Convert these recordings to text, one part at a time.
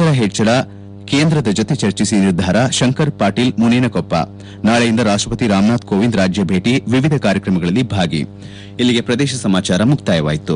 ದರ ಹೆಚ್ಚಳ ಕೇಂದ್ರದ ಜೊತೆ ಚರ್ಚಿಸಿ ನಿರ್ಧಾರ ಶಂಕರ್ ಪಾಟೀಲ್ ಮುನೇನಕೊಪ್ಪ ನಾಳೆಯಿಂದ ರಾಷ್ಟಪತಿ ರಾಮನಾಥ್ ಕೋವಿಂದ್ ರಾಜ್ಯ ಭೇಟಿ ವಿವಿಧ ಕಾರ್ಯಕ್ರಮಗಳಲ್ಲಿ ಭಾಗಿ ಇಲ್ಲಿಗೆ ಪ್ರದೇಶ ಸಮಾಚಾರ ಮುಕ್ತಾಯವಾಯಿತು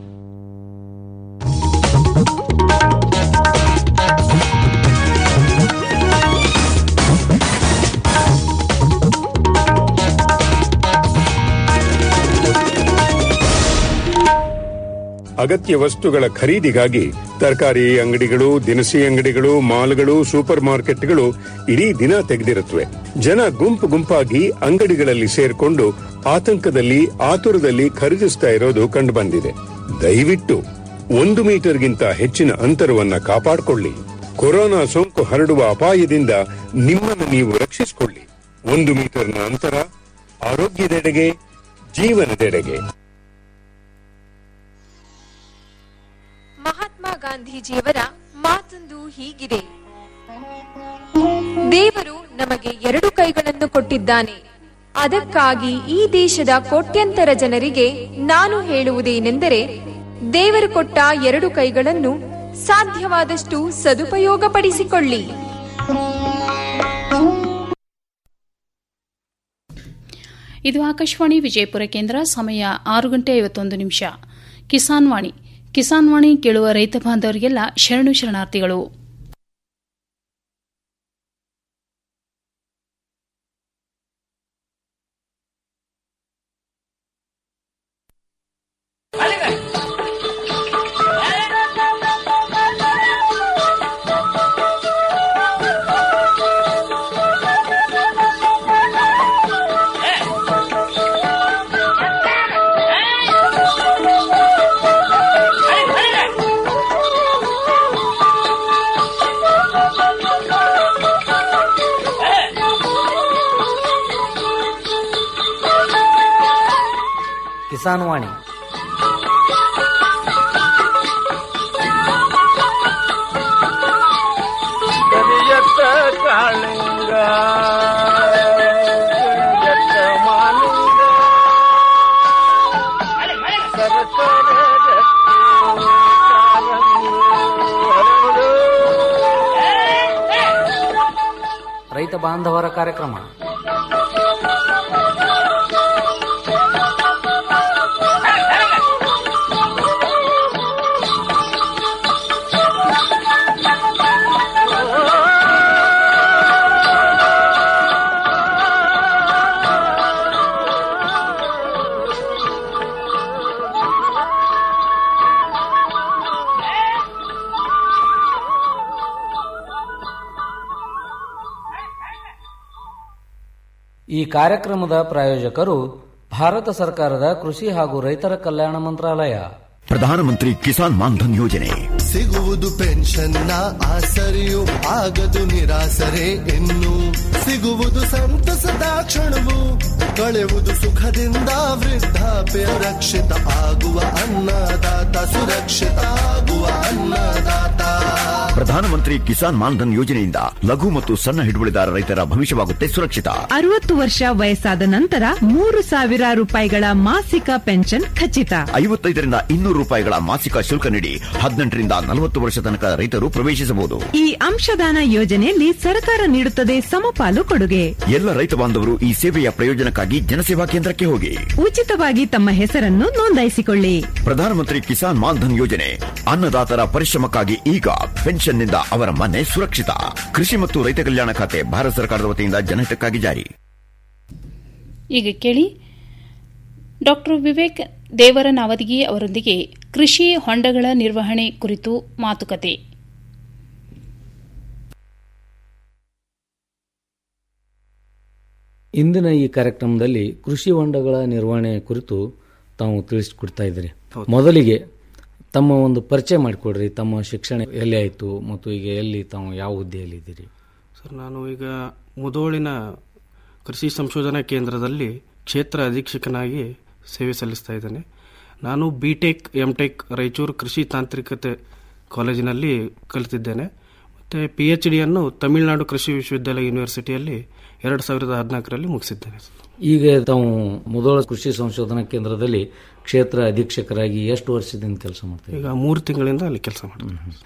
ಅಗತ್ಯ ವಸ್ತುಗಳ ಖರೀದಿಗಾಗಿ ತರಕಾರಿ ಅಂಗಡಿಗಳು ದಿನಸಿ ಅಂಗಡಿಗಳು ಮಾಲ್ಗಳು ಸೂಪರ್ ಮಾರ್ಕೆಟ್ಗಳು ಇಡೀ ದಿನ ತೆಗೆದಿರುತ್ತವೆ ಜನ ಗುಂಪು ಗುಂಪಾಗಿ ಅಂಗಡಿಗಳಲ್ಲಿ ಸೇರ್ಕೊಂಡು ಆತಂಕದಲ್ಲಿ ಆತುರದಲ್ಲಿ ಖರೀದಿಸ್ತಾ ಇರೋದು ಕಂಡುಬಂದಿದೆ ದಯವಿಟ್ಟು ಒಂದು ಮೀಟರ್ಗಿಂತ ಹೆಚ್ಚಿನ ಅಂತರವನ್ನ ಕಾಪಾಡಿಕೊಳ್ಳಿ ಕೊರೋನಾ ಸೋಂಕು ಹರಡುವ ಅಪಾಯದಿಂದ ನಿಮ್ಮನ್ನು ನೀವು ರಕ್ಷಿಸಿಕೊಳ್ಳಿ ಒಂದು ಮೀಟರ್ನ ಅಂತರ ಆರೋಗ್ಯದೆಡೆಗೆ ಜೀವನದೆಡೆಗೆ ಮಹಾತ್ಮ ಗಾಂಧೀಜಿಯವರ ಮಾತೊಂದು ಹೀಗಿದೆ ದೇವರು ನಮಗೆ ಎರಡು ಕೈಗಳನ್ನು ಕೊಟ್ಟಿದ್ದಾನೆ ಅದಕ್ಕಾಗಿ ಈ ದೇಶದ ಕೋಟ್ಯಂತರ ಜನರಿಗೆ ನಾನು ಹೇಳುವುದೇನೆಂದರೆ ದೇವರು ಕೊಟ್ಟ ಎರಡು ಕೈಗಳನ್ನು ಸಾಧ್ಯವಾದಷ್ಟು ಸದುಪಯೋಗಪಡಿಸಿಕೊಳ್ಳಿ ಇದು ಆಕಾಶವಾಣಿ ವಿಜಯಪುರ ಕೇಂದ್ರ ಸಮಯ ಆರು ಗಂಟೆ ಐವತ್ತೊಂದು ನಿಮಿಷ ಕಿಸಾನ್ ವಾಣಿ ಕಿಸಾನ್ ವಾಣಿ ಕೇಳುವ ರೈತ ಬಾಂಧವರಿಗೆಲ್ಲ ಶರಣು ಶರಣಾರ್ಥಿಗಳು ಕಿಸಾನ್ ವಾಣಿ ಕರಿಯತ್ತ ಕಾಳಿಂಗ ಕರಿಯತ್ತ ಮಾಲಿಂಗ ಸರಸರ ರಕ್ತಿ ಕಾಲಂಗು ಹರಡು. ರೈತ ಬಾಂಧವರ ಕಾರ್ಯಕ್ರಮ ಈ ಕಾರ್ಯಕ್ರಮದ ಪ್ರಾಯೋಜಕರು ಭಾರತ ಸರ್ಕಾರದ ಕೃಷಿ ಹಾಗೂ ರೈತರ ಕಲ್ಯಾಣ ಮಂತ್ರಾಲಯ ಪ್ರಧಾನಮಂತ್ರಿ ಕಿಸಾನ್ ಮಾನ್ಧನ್ ಯೋಜನೆ ಸಿಗುವುದು ಪೆನ್ಷನ್ನ ಆಸರೆಯು ಆಗದು ನಿರಾಸರೆ ಇನ್ನು ಸಿಗುವುದು ಸಂತಸದ ಕ್ಷಣವು ಕಳೆವುದು ಸುಖದಿಂದ ವೃದ್ಧಾಪ್ಯ ರಕ್ಷಿತ ಆಗುವ ಅನ್ನದಾತ ಸುರಕ್ಷಿತ ಆಗುವ ಅನ್ನದಾತ ಪ್ರಧಾನಮಂತ್ರಿ ಕಿಸಾನ್ ಮಾನ್ಧನ್ ಯೋಜನೆಯಿಂದ ಲಘು ಮತ್ತು ಸಣ್ಣ ಹಿಡುವಳಿದಾರ ರೈತರ ಭವಿಷ್ಯವಾಗುತ್ತೆ ಸುರಕ್ಷಿತ ಅರವತ್ತು ವರ್ಷ ವಯಸ್ಸಾದ ನಂತರ ಮೂರು ಸಾವಿರ ರೂಪಾಯಿಗಳ ಮಾಸಿಕ ಪೆನ್ಷನ್ ಖಚಿತ ಐವತ್ತೈದರಿಂದ ಇನ್ನೂರು ರೂಪಾಯಿಗಳ ಮಾಸಿಕ ಶುಲ್ಕ ನೀಡಿ ಹದಿನೆಂಟರಿಂದ ನಲವತ್ತು ವರ್ಷ ತನಕ ರೈತರು ಪ್ರವೇಶಿಸಬಹುದು ಈ ಅಂಶದಾನ ಯೋಜನೆಯಲ್ಲಿ ಸರ್ಕಾರ ನೀಡುತ್ತದೆ ಸಮಪಾಲು ಕೊಡುಗೆ ಎಲ್ಲ ರೈತ ಬಾಂಧವರು ಈ ಸೇವೆಯ ಪ್ರಯೋಜನಕ್ಕಾಗಿ ಜನಸೇವಾ ಕೇಂದ್ರಕ್ಕೆ ಹೋಗಿ ಉಚಿತವಾಗಿ ತಮ್ಮ ಹೆಸರನ್ನು ನೋಂದಾಯಿಸಿಕೊಳ್ಳಿ ಪ್ರಧಾನಮಂತ್ರಿ ಕಿಸಾನ್ ಮಾನ್ಧನ್ ಯೋಜನೆ ಅನ್ನದಾತರ ಪರಿಶ್ರಮಕ್ಕಾಗಿ ಈಗ ಪೆನ್ಷನ್ನಿಂದ ಅವರ ಮನೆ ಸುರಕ್ಷಿತ ಕೃಷಿ ಮತ್ತು ರೈತ ಕಲ್ಯಾಣ ಖಾತೆ ಭಾರತ ಸರ್ಕಾರದ ವತಿಯಿಂದ ಜನಹಿತಕ್ಕಾಗಿ ಜಾರಿ ಈಗ ಕೇಳಿ ಡಾಕ್ಟರ್ ವಿವೇಕ್ ದೇವರ ನಾವದಗಿ ಅವರೊಂದಿಗೆ ಕೃಷಿ ಹೊಂಡಗಳ ನಿರ್ವಹಣೆ ಕುರಿತು ಮಾತುಕತೆ ಇಂದಿನ ಈ ಕಾರ್ಯಕ್ರಮದಲ್ಲಿ ಕೃಷಿ ಹೊಂಡಗಳ ನಿರ್ವಹಣೆ ಕುರಿತು ತಾವು ತಿಳಿಸಿಕೊಡ್ತಾ ಇದ್ದೀರಿ ಮೊದಲಿಗೆ ತಮ್ಮ ಒಂದು ಪರಿಚಯ ಮಾಡಿಕೊಡ್ರಿ ತಮ್ಮ ಶಿಕ್ಷಣ ಎಲ್ಲಿ ಆಯಿತು ಮತ್ತು ಈಗ ಎಲ್ಲಿ ತಾವು ಯಾವ ಹುದ್ದೆಯಲ್ಲಿ ಇದ್ದೀರಿ ಸರ್ ನಾನು ಈಗ ಮುದೋಳಿನ ಕೃಷಿ ಸಂಶೋಧನಾ ಕೇಂದ್ರದಲ್ಲಿ ಕ್ಷೇತ್ರ ಅಧೀಕ್ಷಕನಾಗಿ ಸೇವೆ ಸಲ್ಲಿಸ್ತಾ ಇದ್ದೇನೆ ನಾನು B Tech M Tech Raichur ಕೃಷಿ ತಾಂತ್ರಿಕತೆ ಕಾಲೇಜಿನಲ್ಲಿ ಕಲಿತಿದ್ದೇನೆ ಮತ್ತು ಪಿ ಎಚ್ ಡಿಯನ್ನು ತಮಿಳುನಾಡು ಕೃಷಿ ವಿಶ್ವವಿದ್ಯಾಲಯ ಯೂನಿವರ್ಸಿಟಿಯಲ್ಲಿ ಎರಡು ಸಾವಿರದ ಹದಿನಾಲ್ಕರಲ್ಲಿ ಮುಗಿಸಿದ್ದೇನೆ ಈಗ ತಾವು ಮುದೋಳ ಕೃಷಿ ಸಂಶೋಧನಾ ಕೇಂದ್ರದಲ್ಲಿ ಕ್ಷೇತ್ರ ಅಧೀಕ್ಷಕರಾಗಿ ಎಷ್ಟು ವರ್ಷದಿಂದ ಕೆಲಸ ಮಾಡ್ತೀವಿ ಈಗ ಮೂರು ತಿಂಗಳಿಂದ ಅಲ್ಲಿ ಕೆಲಸ ಮಾಡ್ತೀನಿ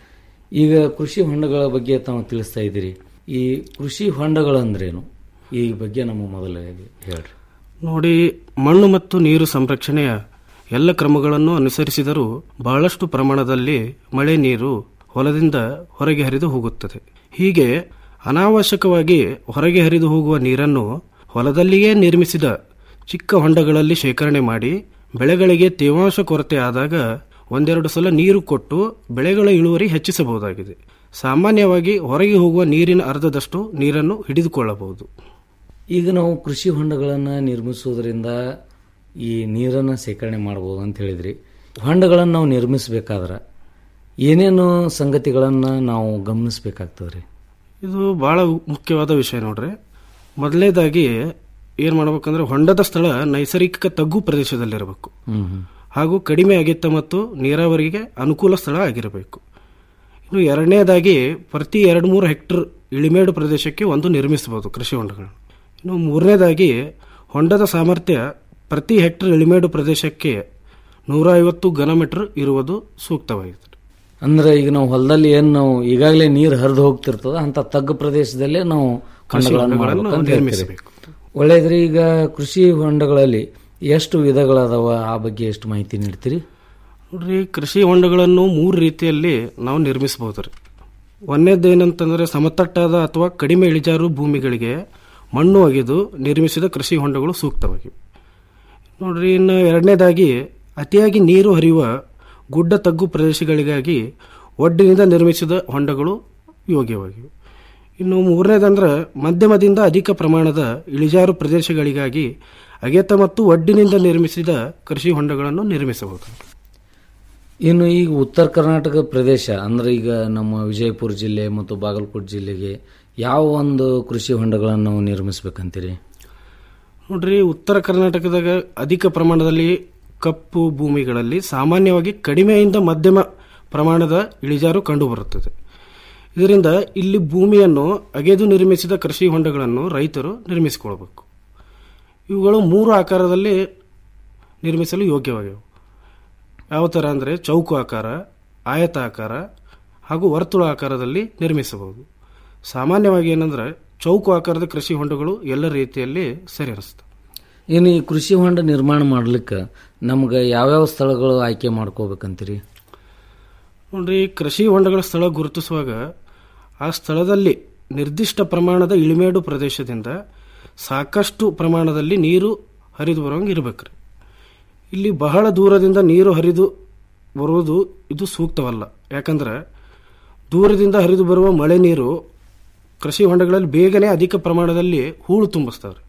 ಈಗ ಕೃಷಿ ಹೊಂಡಗಳ ಬಗ್ಗೆ ತಾವು ತಿಳಿಸ್ತಾ ಇದ್ದೀರಿ ಈ ಕೃಷಿ ಹೊಂಡಗಳಂದ್ರೇನು ಈ ಬಗ್ಗೆ ನಮ್ಮ ಮೊದಲಾಗಿ ಹೇಳ್ರಿ ನೋಡಿ ಮಣ್ಣು ಮತ್ತು ನೀರು ಸಂರಕ್ಷಣೆಯ ಎಲ್ಲ ಕ್ರಮಗಳನ್ನು ಅನುಸರಿಸಿದರೂ ಬಹಳಷ್ಟು ಪ್ರಮಾಣದಲ್ಲಿ ಮಳೆ ನೀರು ಹೊಲದಿಂದ ಹೊರಗೆ ಹರಿದು ಹೋಗುತ್ತದೆ ಹೀಗೆ ಅನಾವಶ್ಯಕವಾಗಿ ಹೊರಗೆ ಹರಿದು ಹೋಗುವ ನೀರನ್ನು ಹೊಲದಲ್ಲಿಯೇ ನಿರ್ಮಿಸಿದ ಚಿಕ್ಕ ಹೊಂಡಗಳಲ್ಲಿ ಶೇಖರಣೆ ಮಾಡಿ ಬೆಳೆಗಳಿಗೆ ತೇವಾಂಶ ಕೊರತೆ ಆದಾಗ ಒಂದೆರಡು ಸಲ ನೀರು ಕೊಟ್ಟು ಬೆಳೆಗಳ ಇಳುವರಿ ಹೆಚ್ಚಿಸಬಹುದಾಗಿದೆ ಸಾಮಾನ್ಯವಾಗಿ ಹೊರಗೆ ಹೋಗುವ ನೀರಿನ ಅರ್ಧದಷ್ಟು ನೀರನ್ನು ಹಿಡಿದುಕೊಳ್ಳಬಹುದು ಈಗ ನಾವು ಕೃಷಿ ಹೊಂಡಗಳನ್ನು ನಿರ್ಮಿಸುವುದರಿಂದ ಈ ನೀರನ್ನು ಶೇಖರಣೆ ಮಾಡ್ಬೋದು ಅಂತ ಹೇಳಿದ್ರಿ ಹೊಂಡಗಳನ್ನು ನಾವು ನಿರ್ಮಿಸಬೇಕಾದ್ರೆ ಏನೇನು ಸಂಗತಿಗಳನ್ನು ನಾವು ಗಮನಿಸಬೇಕಾಗ್ತದೆ ರೀ ಇದು ಬಹಳ ಮುಖ್ಯವಾದ ವಿಷಯ ನೋಡ್ರಿ ಮೊದಲನೇದಾಗಿ ಏನ್ ಮಾಡ್ಬೇಕಂದ್ರೆ ಹೊಂಡದ ಸ್ಥಳ ನೈಸರ್ಗಿಕ ತಗ್ಗು ಪ್ರದೇಶದಲ್ಲಿರಬೇಕು ಹಾಗೂ ಕಡಿಮೆ ಅಗೆತ್ತ ಮತ್ತು ನೀರಾವರಿಗೆ ಅನುಕೂಲ ಸ್ಥಳ ಆಗಿರಬೇಕು ಇನ್ನು ಎರಡನೇದಾಗಿ ಪ್ರತಿ ಎರಡು ಮೂರು ಹೆಕ್ಟರ್ ಇಳಿಮೇಡು ಪ್ರದೇಶಕ್ಕೆ ಒಂದು ನಿರ್ಮಿಸಬಹುದು ಕೃಷಿ ಹೊಂಡಗಳನ್ನು ಇನ್ನು ಮೂರನೇದಾಗಿ ಹೊಂಡದ ಸಾಮರ್ಥ್ಯ ಪ್ರತಿ ಹೆಕ್ಟರ್ ಇಳಿಮೇಡು ಪ್ರದೇಶಕ್ಕೆ ನೂರ ಐವತ್ತು ಘನಮೀಟರ್ ಇರುವುದು ಸೂಕ್ತವಾಗಿದೆ ಅಂದ್ರೆ ಈಗ ನಾವು ಹೊಲದಲ್ಲಿ ಏನು ನಾವು ಈಗಾಗಲೇ ನೀರು ಹರಿದು ಹೋಗ್ತಿರ್ತದ ಅಂತ ತಗ್ಗು ಪ್ರದೇಶದಲ್ಲೇ ನಾವು ಕೃಷಿ ಹೊಂಡಗಳನ್ನು ಹೊಂಡಗಳನ್ನು ಮಾಡ್ಬೇಕು ಅಂತ ಹೇಳ್ತೀರಿ. ನಿರ್ಮಿಸಬೇಕು. ಒಳ್ಳೇದ್ರಿ ಈಗ ಕೃಷಿ ಹೊಂಡಗಳಲ್ಲಿ ಎಷ್ಟು ವಿಧಗಳದಾವ ಆ ಬಗ್ಗೆ ಎಷ್ಟು ಮಾಹಿತಿ ನೀಡ್ತೀರಿ ನೋಡ್ರಿ ಕೃಷಿ ಹೊಂಡಗಳನ್ನು ಮೂರು ರೀತಿಯಲ್ಲಿ ನಾವು ನಿರ್ಮಿಸಬಹುದು ರೀ ಒಂದನೇದು ಏನಂತಂದ್ರೆ ಸಮತಟ್ಟಾದ ಅಥವಾ ಕಡಿಮೆ ಇಳಿಜಾರು ಭೂಮಿಗಳಿಗೆ ಮಣ್ಣು ಅಗೆದು ನಿರ್ಮಿಸಿದ ಕೃಷಿ ಹೊಂಡಗಳು ಸೂಕ್ತವಾಗಿವೆ ನೋಡ್ರಿ ಇನ್ನು ಎರಡನೇದಾಗಿ ಅತಿಯಾಗಿ ನೀರು ಹರಿಯುವ ಗುಡ್ಡ ತಗ್ಗು ಪ್ರದೇಶಗಳಿಗಾಗಿ ಒಡ್ಡಿನಿಂದ ನಿರ್ಮಿಸಿದ ಹೊಂಡಗಳು ಯೋಗ್ಯವಾಗಿವೆ ಇನ್ನು ಮೂರನೇದಂದ್ರೆ ಮಧ್ಯಮದಿಂದ ಅಧಿಕ ಪ್ರಮಾಣದ ಇಳಿಜಾರು ಪ್ರದೇಶಗಳಿಗಾಗಿ ಅಗೆತ ಮತ್ತು ಒಡ್ಡಿನಿಂದ ನಿರ್ಮಿಸಿದ ಕೃಷಿ ಹೊಂಡಗಳನ್ನು ನಿರ್ಮಿಸಬಹುದು ಇನ್ನು ಈಗ ಉತ್ತರ ಕರ್ನಾಟಕ ಪ್ರದೇಶ ಅಂದ್ರೆ ಈಗ ನಮ್ಮ ವಿಜಯಪುರ ಜಿಲ್ಲೆ ಮತ್ತು ಬಾಗಲಕೋಟೆ ಜಿಲ್ಲೆಗೆ ಯಾವ ಒಂದು ಕೃಷಿ ಹೊಂಡಗಳನ್ನು ನಾವು ನಿರ್ಮಿಸ್ಬೇಕಂತೀರಿ ನೋಡ್ರಿ ಉತ್ತರ ಕರ್ನಾಟಕದಾಗ ಅಧಿಕ ಪ್ರಮಾಣದಲ್ಲಿ ಕಪ್ಪು ಭೂಮಿಗಳಲ್ಲಿ ಸಾಮಾನ್ಯವಾಗಿ ಕಡಿಮೆಯಿಂದ ಮಧ್ಯಮ ಪ್ರಮಾಣದ ಇಳಿಜಾರು ಕಂಡುಬರುತ್ತದೆ ಇದರಿಂದ ಇಲ್ಲಿ ಭೂಮಿಯನ್ನು ಅಗೆದು ನಿರ್ಮಿಸಿದ ಕೃಷಿ ಹೊಂಡಗಳನ್ನು ರೈತರು ನಿರ್ಮಿಸಿಕೊಳ್ಬೇಕು ಇವುಗಳು ಮೂರು ಆಕಾರದಲ್ಲಿ ನಿರ್ಮಿಸಲು ಯೋಗ್ಯವಾಗಿವೆ ಯಾವ ಥರ ಅಂದರೆ ಚೌಕು ಆಕಾರ ಆಯತ ಆಕಾರ ಹಾಗೂ ವರ್ತುಳ ಆಕಾರದಲ್ಲಿ ನಿರ್ಮಿಸಬಹುದು ಸಾಮಾನ್ಯವಾಗಿ ಏನಂದ್ರೆ ಚೌಕು ಆಕಾರದ ಕೃಷಿ ಹೊಂಡಗಳು ಎಲ್ಲ ರೀತಿಯಲ್ಲಿ ಸರಿ ಅನಿಸ್ತವೆ ಇನ್ನು ಈ ಕೃಷಿ ಹೊಂಡ ನಿರ್ಮಾಣ ಮಾಡ್ಲಿಕ್ಕೆ ನಮ್ಗೆ ಯಾವ್ಯಾವ ಸ್ಥಳಗಳು ಆಯ್ಕೆ ಮಾಡ್ಕೋಬೇಕಂತೀರಿ ನೋಡ್ರಿ ಕೃಷಿ ಹೊಂಡಗಳ ಸ್ಥಳ ಗುರುತಿಸುವಾಗ ಆ ಸ್ಥಳದಲ್ಲಿ ನಿರ್ದಿಷ್ಟ ಪ್ರಮಾಣದ ಇಳಿಮೇಡು ಪ್ರದೇಶದಿಂದ ಸಾಕಷ್ಟು ಪ್ರಮಾಣದಲ್ಲಿ ನೀರು ಹರಿದು ಬರೋಂಗೆ ಇರಬೇಕ್ರಿ ಇಲ್ಲಿ ಬಹಳ ದೂರದಿಂದ ನೀರು ಹರಿದು ಬರುವುದು ಇದು ಸೂಕ್ತವಲ್ಲ ಯಾಕಂದ್ರೆ ದೂರದಿಂದ ಹರಿದು ಬರುವ ಮಳೆ ನೀರು ಕೃಷಿ ಹೊಂಡಗಳಲ್ಲಿ ಬೇಗನೆ ಅಧಿಕ ಪ್ರಮಾಣದಲ್ಲಿ ಹೂಳು ತುಂಬಿಸ್ತಾವ್ರಿ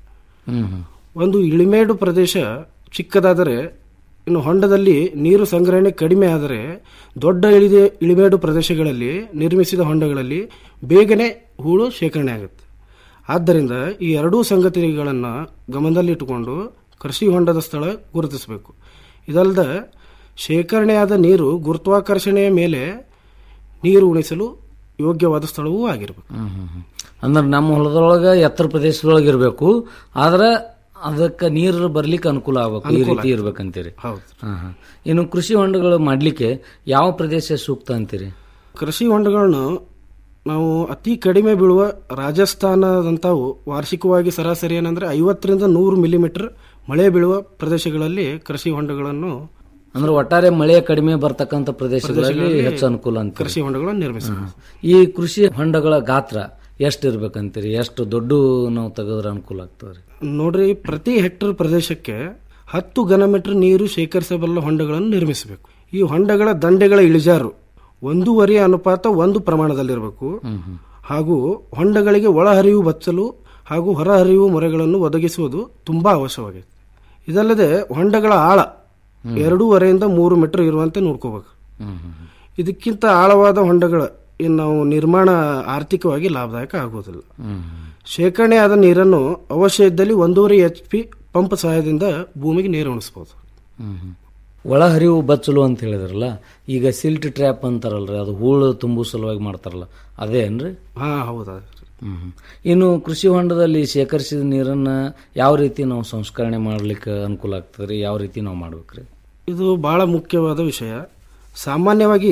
ಒಂದು ಇಳಿಮೇಡು ಪ್ರದೇಶ ಚಿಕ್ಕದಾದರೆ ಇನ್ನು ಹೊಂಡದಲ್ಲಿ ನೀರು ಸಂಗ್ರಹಣೆ ಕಡಿಮೆ ಆದರೆ ದೊಡ್ಡ ಇಳಿದ ಇಳಿಮೇಡು ಪ್ರದೇಶಗಳಲ್ಲಿ ನಿರ್ಮಿಸಿದ ಹೊಂಡಗಳಲ್ಲಿ ಬೇಗನೆ ಹೂಳು ಶೇಖರಣೆ ಆಗುತ್ತೆ ಆದ್ದರಿಂದ ಈ ಎರಡೂ ಸಂಗತಿಗಳನ್ನು ಗಮನದಲ್ಲಿಟ್ಟುಕೊಂಡು ಕೃಷಿ ಹೊಂಡದ ಸ್ಥಳ ಗುರುತಿಸಬೇಕು ಇದಲ್ಲದೆ ಶೇಖರಣೆಯಾದ ನೀರು ಗುರುತ್ವಾಕರ್ಷಣೆಯ ಮೇಲೆ ನೀರು ಉಣಿಸಲು ಯೋಗ್ಯವಾದ ಸ್ಥಳವೂ ಆಗಿರಬೇಕು ಅಂದ್ರೆ ನಮ್ಮ ಹೊಲದೊಳಗೆ ಎತ್ತರ ಪ್ರದೇಶದೊಳಗೆ ಇರಬೇಕು ಆದ್ರೆ ಅದಕ್ಕೆ ನೀರು ಬರ್ಲಿಕ್ಕೆ ಅನುಕೂಲ ಆಗ್ಬೇಕು ಈ ಅನುಕೂಲ ರೀತಿ ಆಗ್ತದೆ. ಇರ್ಬೇಕಂತೀರಿ ಹೌದು. ಹಾ, ಹಾ. ಇನ್ನು ಕೃಷಿ ಹೊಂಡಗಳು ಮಾಡ್ಲಿಕ್ಕೆ ಯಾವ ಪ್ರದೇಶ ಸೂಕ್ತ ಅಂತೀರಿ ಕೃಷಿ ಹೊಂಡಗಳನ್ನು ನಾವು ಅತಿ ಕಡಿಮೆ ಬೀಳುವ ರಾಜಸ್ಥಾನದಂಥವು ವಾರ್ಷಿಕವಾಗಿ ಸರಾಸರಿ ಏನಂದ್ರೆ ಐವತ್ತರಿಂದ ನೂರು ಮಿಲಿಮೀಟರ್ ಮಳೆ ಬೀಳುವ ಪ್ರದೇಶಗಳಲ್ಲಿ ಕೃಷಿ ಹೊಂಡಗಳನ್ನು ಅಂದ್ರೆ ಒಟ್ಟಾರೆ ಮಳೆ ಕಡಿಮೆ ಬರ್ತಕ್ಕಂಥ ಪ್ರದೇಶಗಳಲ್ಲಿ ಪ್ರದೇಶಗಳಲ್ಲಿ ಹೆಚ್ಚು ಅನುಕೂಲ ಅಂತ ಕೃಷಿ ಹೊಂಡಗಳನ್ನು ನಿರ್ಮಿಸಬಹುದು ಈ ಕೃಷಿ ಹೊಂಡಗಳ ಗಾತ್ರ ಎಷ್ಟು ಇರ್ಬೇಕಂತೀರಿ ಎಷ್ಟು ದೊಡ್ಡ ನಾವು ತೆಗೆದ್ರೆ ಅನುಕೂಲ ಆಗ್ತದ್ರಿ ನೋಡ್ರಿ ಪ್ರತಿ ಹೆಕ್ಟರ್ ಪ್ರದೇಶಕ್ಕೆ ಹತ್ತು ಘನಮೀಟರ್ ನೀರು ಶೇಖರಿಸಬಲ್ಲ ಹೊಂಡಗಳನ್ನು ನಿರ್ಮಿಸಬೇಕು ಈ ಹೊಂಡಗಳ ದಂಡೆಗಳ ಇಳಿಜಾರು ಒಂದೂವರೆ ಅನುಪಾತ ಒಂದು ಪ್ರಮಾಣದಲ್ಲಿರಬೇಕು ಹಾಗೂ ಹೊಂಡಗಳಿಗೆ ಒಳಹರಿವು ಬಚ್ಚಲು ಹಾಗೂ ಹೊರಹರಿವು ಮೊರೆಗಳನ್ನು ಒದಗಿಸುವುದು ತುಂಬಾ ಅವಶ್ಯವಾಗಿದೆ ಇದಲ್ಲದೆ ಹೊಂಡಗಳ ಆಳ ಎರಡೂವರೆಯಿಂದ ಮೂರು ಮೀಟರ್ ಇರುವಂತೆ ನೋಡ್ಕೋಬೇಕು ಇದಕ್ಕಿಂತ ಆಳವಾದ ಹೊಂಡಗಳ ಇನ್ನು ನಾವು ನಿರ್ಮಾಣ ಆರ್ಥಿಕವಾಗಿ ಲಾಭದಾಯಕ ಆಗುವುದಿಲ್ಲ ಶೇಖರಣೆ ಆದ ನೀರನ್ನು ಅವಶ್ಯ ಇದ್ದಲ್ಲಿ ಒಂದೂವರೆ ಎಚ್ ಪಿ ಪಂಪ್ ಸಹಾಯದಿಂದ ಭೂಮಿಗೆ ನೀರು ಉಣಿಸಬಹುದು ಒಳಹರಿವು ಬಚ್ಚಲು ಅಂತ ಹೇಳಿದ್ರಲ್ಲ ಈಗ ಸಿಲ್ಟ್ ಟ್ರ್ಯಾಪ್ ಅಂತಾರಲ್ರಿ ಅದು ಹೂಳು ತುಂಬು ಸಲುವಾಗಿ ಮಾಡ್ತಾರಲ್ಲ ಅದೇ ಏನ್ರಿ ಹಾ ಹೌದಾ ಹ್ಮ್. ಇನ್ನು ಕೃಷಿ ಹೊಂಡದಲ್ಲಿ ಶೇಖರಿಸಿದ ನೀರನ್ನ ಯಾವ ರೀತಿ ನಾವು ಸಂಸ್ಕರಣೆ ಮಾಡ್ಲಿಕ್ಕೆ ಅನುಕೂಲ ಆಗ್ತದ್ರಿ ಯಾವ ರೀತಿ ನಾವು ಮಾಡ್ಬೇಕ್ರಿ ಇದು ಬಹಳ ಮುಖ್ಯವಾದ ವಿಷಯ ಸಾಮಾನ್ಯವಾಗಿ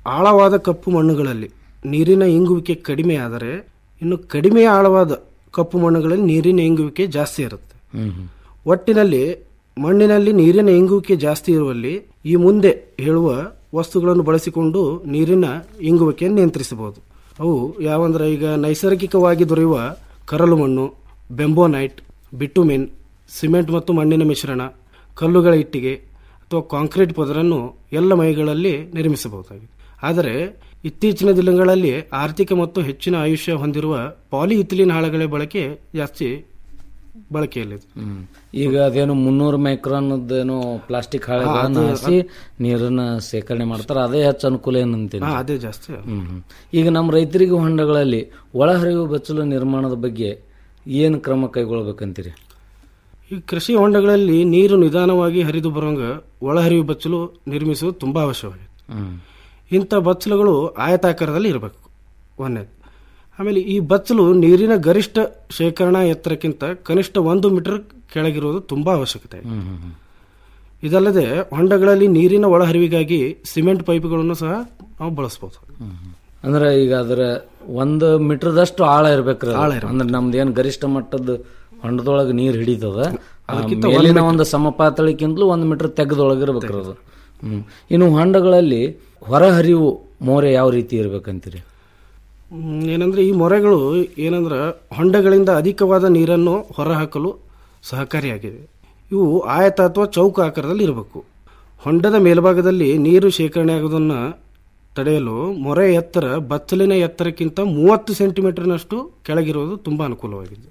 ಆಳವಾದ ಕಪ್ಪು ಮಣ್ಣುಗಳಲ್ಲಿ ನೀರಿನ ಇಂಗುವಿಕೆ ಕಡಿಮೆ ಆದರೆ ಇನ್ನು ಕಡಿಮೆ ಆಳವಾದ ಕಪ್ಪು ಮಣ್ಣುಗಳಲ್ಲಿ ನೀರಿನ ಇಂಗುವಿಕೆ ಜಾಸ್ತಿ ಇರುತ್ತೆ ಒಟ್ಟಿನಲ್ಲಿ ಮಣ್ಣಿನಲ್ಲಿ ನೀರಿನ ಇಂಗುವಿಕೆ ಜಾಸ್ತಿ ಇರುವಲ್ಲಿ ಈ ಮುಂದೆ ಹೇಳುವ ವಸ್ತುಗಳನ್ನು ಬಳಸಿಕೊಂಡು ನೀರಿನ ಇಂಗುವಿಕೆಯನ್ನು ನಿಯಂತ್ರಿಸಬಹುದು ಅವು ಯಾವಂದ್ರೆ ಈಗ ನೈಸರ್ಗಿಕವಾಗಿ ದೊರೆಯುವ ಕರಲು ಮಣ್ಣು ಬೆಂಬೋನೈಟ್ ಬಿಟುಮಿನ್ ಸಿಮೆಂಟ್ ಮತ್ತು ಮಣ್ಣಿನ ಮಿಶ್ರಣ ಕಲ್ಲುಗಳ ಇಟ್ಟಿಗೆ ಅಥವಾ ಕಾಂಕ್ರೀಟ್ ಪದರನ್ನು ಎಲ್ಲ ಮೈಗಳಲ್ಲಿ ನಿರ್ಮಿಸಬಹುದಾಗಿದೆ ಆದರೆ ಇತ್ತೀಚಿನ ದಿನಗಳಲ್ಲಿ ಆರ್ಥಿಕ ಮತ್ತು ಹೆಚ್ಚಿನ ಆಯುಷ್ಯ ಹೊಂದಿರುವ ಪಾಲಿಇಥಿಲಿನ್ ಹಾಳೆಗಳ ಬಳಕೆ ಜಾಸ್ತಿ ಬಳಕೆಯಲ್ಲಿದೆ ಈಗ ಅದೇನು ಮುನ್ನೂರು ಮೈಕ್ರಾನ್ ಏನೋ ಪ್ಲಾಸ್ಟಿಕ್ ಹಾಳೆಗಳನ್ನ ಅದು- ಹಾಸಿ ನೀರನ್ನ ಸೇಕರಣೆ ಮಾಡ್ತಾರೆ ಅದೇ ಹೆಚ್ಚು ಅನುಕೂಲ ಏನಂತೀನಿ ಹಾ, ಅದೇ ಜಾಸ್ತಿ ಹ್ಮ್ ಹ್ಮ್. ಈಗ ನಮ್ಮ ರೈತರಿಗೆ ಹೊಂಡಗಳಲ್ಲಿ ಒಳಹರಿವು ಬಚ್ಚಲು ನಿರ್ಮಾಣದ ಬಗ್ಗೆ ಏನು ಕ್ರಮ ಕೈಗೊಳ್ಬೇಕಂತೀರಿ ಈ ಕೃಷಿ ಹೊಂಡಗಳಲ್ಲಿ ನೀರು ನಿಧಾನವಾಗಿ ಹರಿದು ಬರುವಂಗ ಒಳಹರಿವು ಬಚ್ಚಲು ನಿರ್ಮಿಸುವುದು ತುಂಬಾ ಅವಶ್ಯವಾಗಿದೆ ಹ್ಮ್ ಇಂಥ ಬಚ್ಚಲುಗಳು ಆಯತಾಕಾರದಲ್ಲಿ ಇರಬೇಕು ಒಂದನೇದು ಆಮೇಲೆ ಈ ಬಚ್ಚಲು ನೀರಿನ ಗರಿಷ್ಠ ಶೇಖರಣಾ ಎತ್ತರಕ್ಕಿಂತ ಕನಿಷ್ಠ ಒಂದು ಮೀಟರ್ ಕೆಳಗಿರುವುದು ತುಂಬಾ ಅವಶ್ಯಕತೆ ಇದೆ ಹ್ಮ್ ಹ್ಮ್ ಹ್ಮ್. ಇದಲ್ಲದೆ ಹೊಂಡಗಳಲ್ಲಿ ನೀರಿನ ಒಳಹರಿವಿಗಾಗಿ ಸಿಮೆಂಟ್ ಪೈಪ್ಗಳನ್ನು ಸಹ ನಾವು ಬಳಸಬಹುದು ಅಂದ್ರೆ ಈಗ ಅದರ ಒಂದು ಮೀಟರ್ದಷ್ಟು ಆಳ ಇರ್ಬೇಕ್ರಿ ಅದು. ಆಳ ಇರ್ಬೇಕು. ಅಂದ್ರೆ ನಮ್ದು ಏನ್ ಗರಿಷ್ಠ ಮಟ್ಟದ ಹೊಂಡದೊಳಗೆ ನೀರ್ ಹಿಡಿತದ ಆ ಅದಕ್ಕಿಂತ ಮೇಲಿನ ಒಂದ್ ಒಂದು ಸಮಪಾತಳಿಕ್ಕಿಂತಲೂ ಒಂದು ಮೀಟರ್ ತೆಗೆದೊಳಗಿರ್ಬೇಕ್ರಿ ಅದು ಹ್ಮ್ ಇನ್ನು ಹೊಂಡಗಳಲ್ಲಿ ಹೊರಹರಿವು ಮೋರೆ ಯಾವ ರೀತಿ ಇರ್ಬೇಕಂತೀರಿ ಹ್ಮ್, ಏನಂದ್ರೆ ಈ ಮೊರೆಗಳು ಏನಂದ್ರೆ ಹೊಂಡಗಳಿಂದ ಅಧಿಕವಾದ ನೀರನ್ನು ಹೊರಹಾಕಲು ಸಹಕಾರಿಯಾಗಿವೆ ಇವು ಆಯತ ಅಥವಾ ಚೌಕ ಆಕಾರದಲ್ಲಿ ಇರಬೇಕು ಹೊಂಡದ ಮೇಲ್ಭಾಗದಲ್ಲಿ ನೀರು ಶೇಖರಣೆ ಆಗುವುದನ್ನು ತಡೆಯಲು ಮೊರೆ ಎತ್ತರ ಬಚ್ಚಲಿನ ಎತ್ತರಕ್ಕಿಂತ ಮೂವತ್ತು ಸೆಂಟಿಮೀಟರ್ನಷ್ಟು ಕೆಳಗಿರುವುದು ತುಂಬಾ ಅನುಕೂಲವಾಗಿದೆ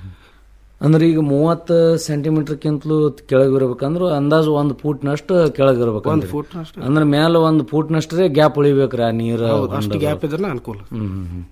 ಅಂದ್ರೆ ಈಗ ಮೂವತ್ತು ಸೆಂಟಿಮೀಟರ್ಕ್ಕಿಂತಲೂ ಕೆಳಗಿರ್ಬೇಕಂದ್ರೆ ಅಂದಾಜು ಒಂದು ಫೂಟ್ನಷ್ಟು ಕೆಳಗಿರ್ಬೇಕು ಒಂದು ಫೂಟ್ನಷ್ಟು. ಅಂದ್ರೆ ಮೇಲೆ ಒಂದು ಫೂಟ್ನಷ್ಟೇ ಗ್ಯಾಪ್ ಉಳಿಬೇಕ್ರಿ ಆ ನೀರು ಹೌದು, ಅಷ್ಟು ಹೊಂಡದ. ಗ್ಯಾಪ್ ಇದ್ರೆ ಅನುಕೂಲ ಹ್ಮ್ ಹ್ಮ್ ಹ್ಮ್.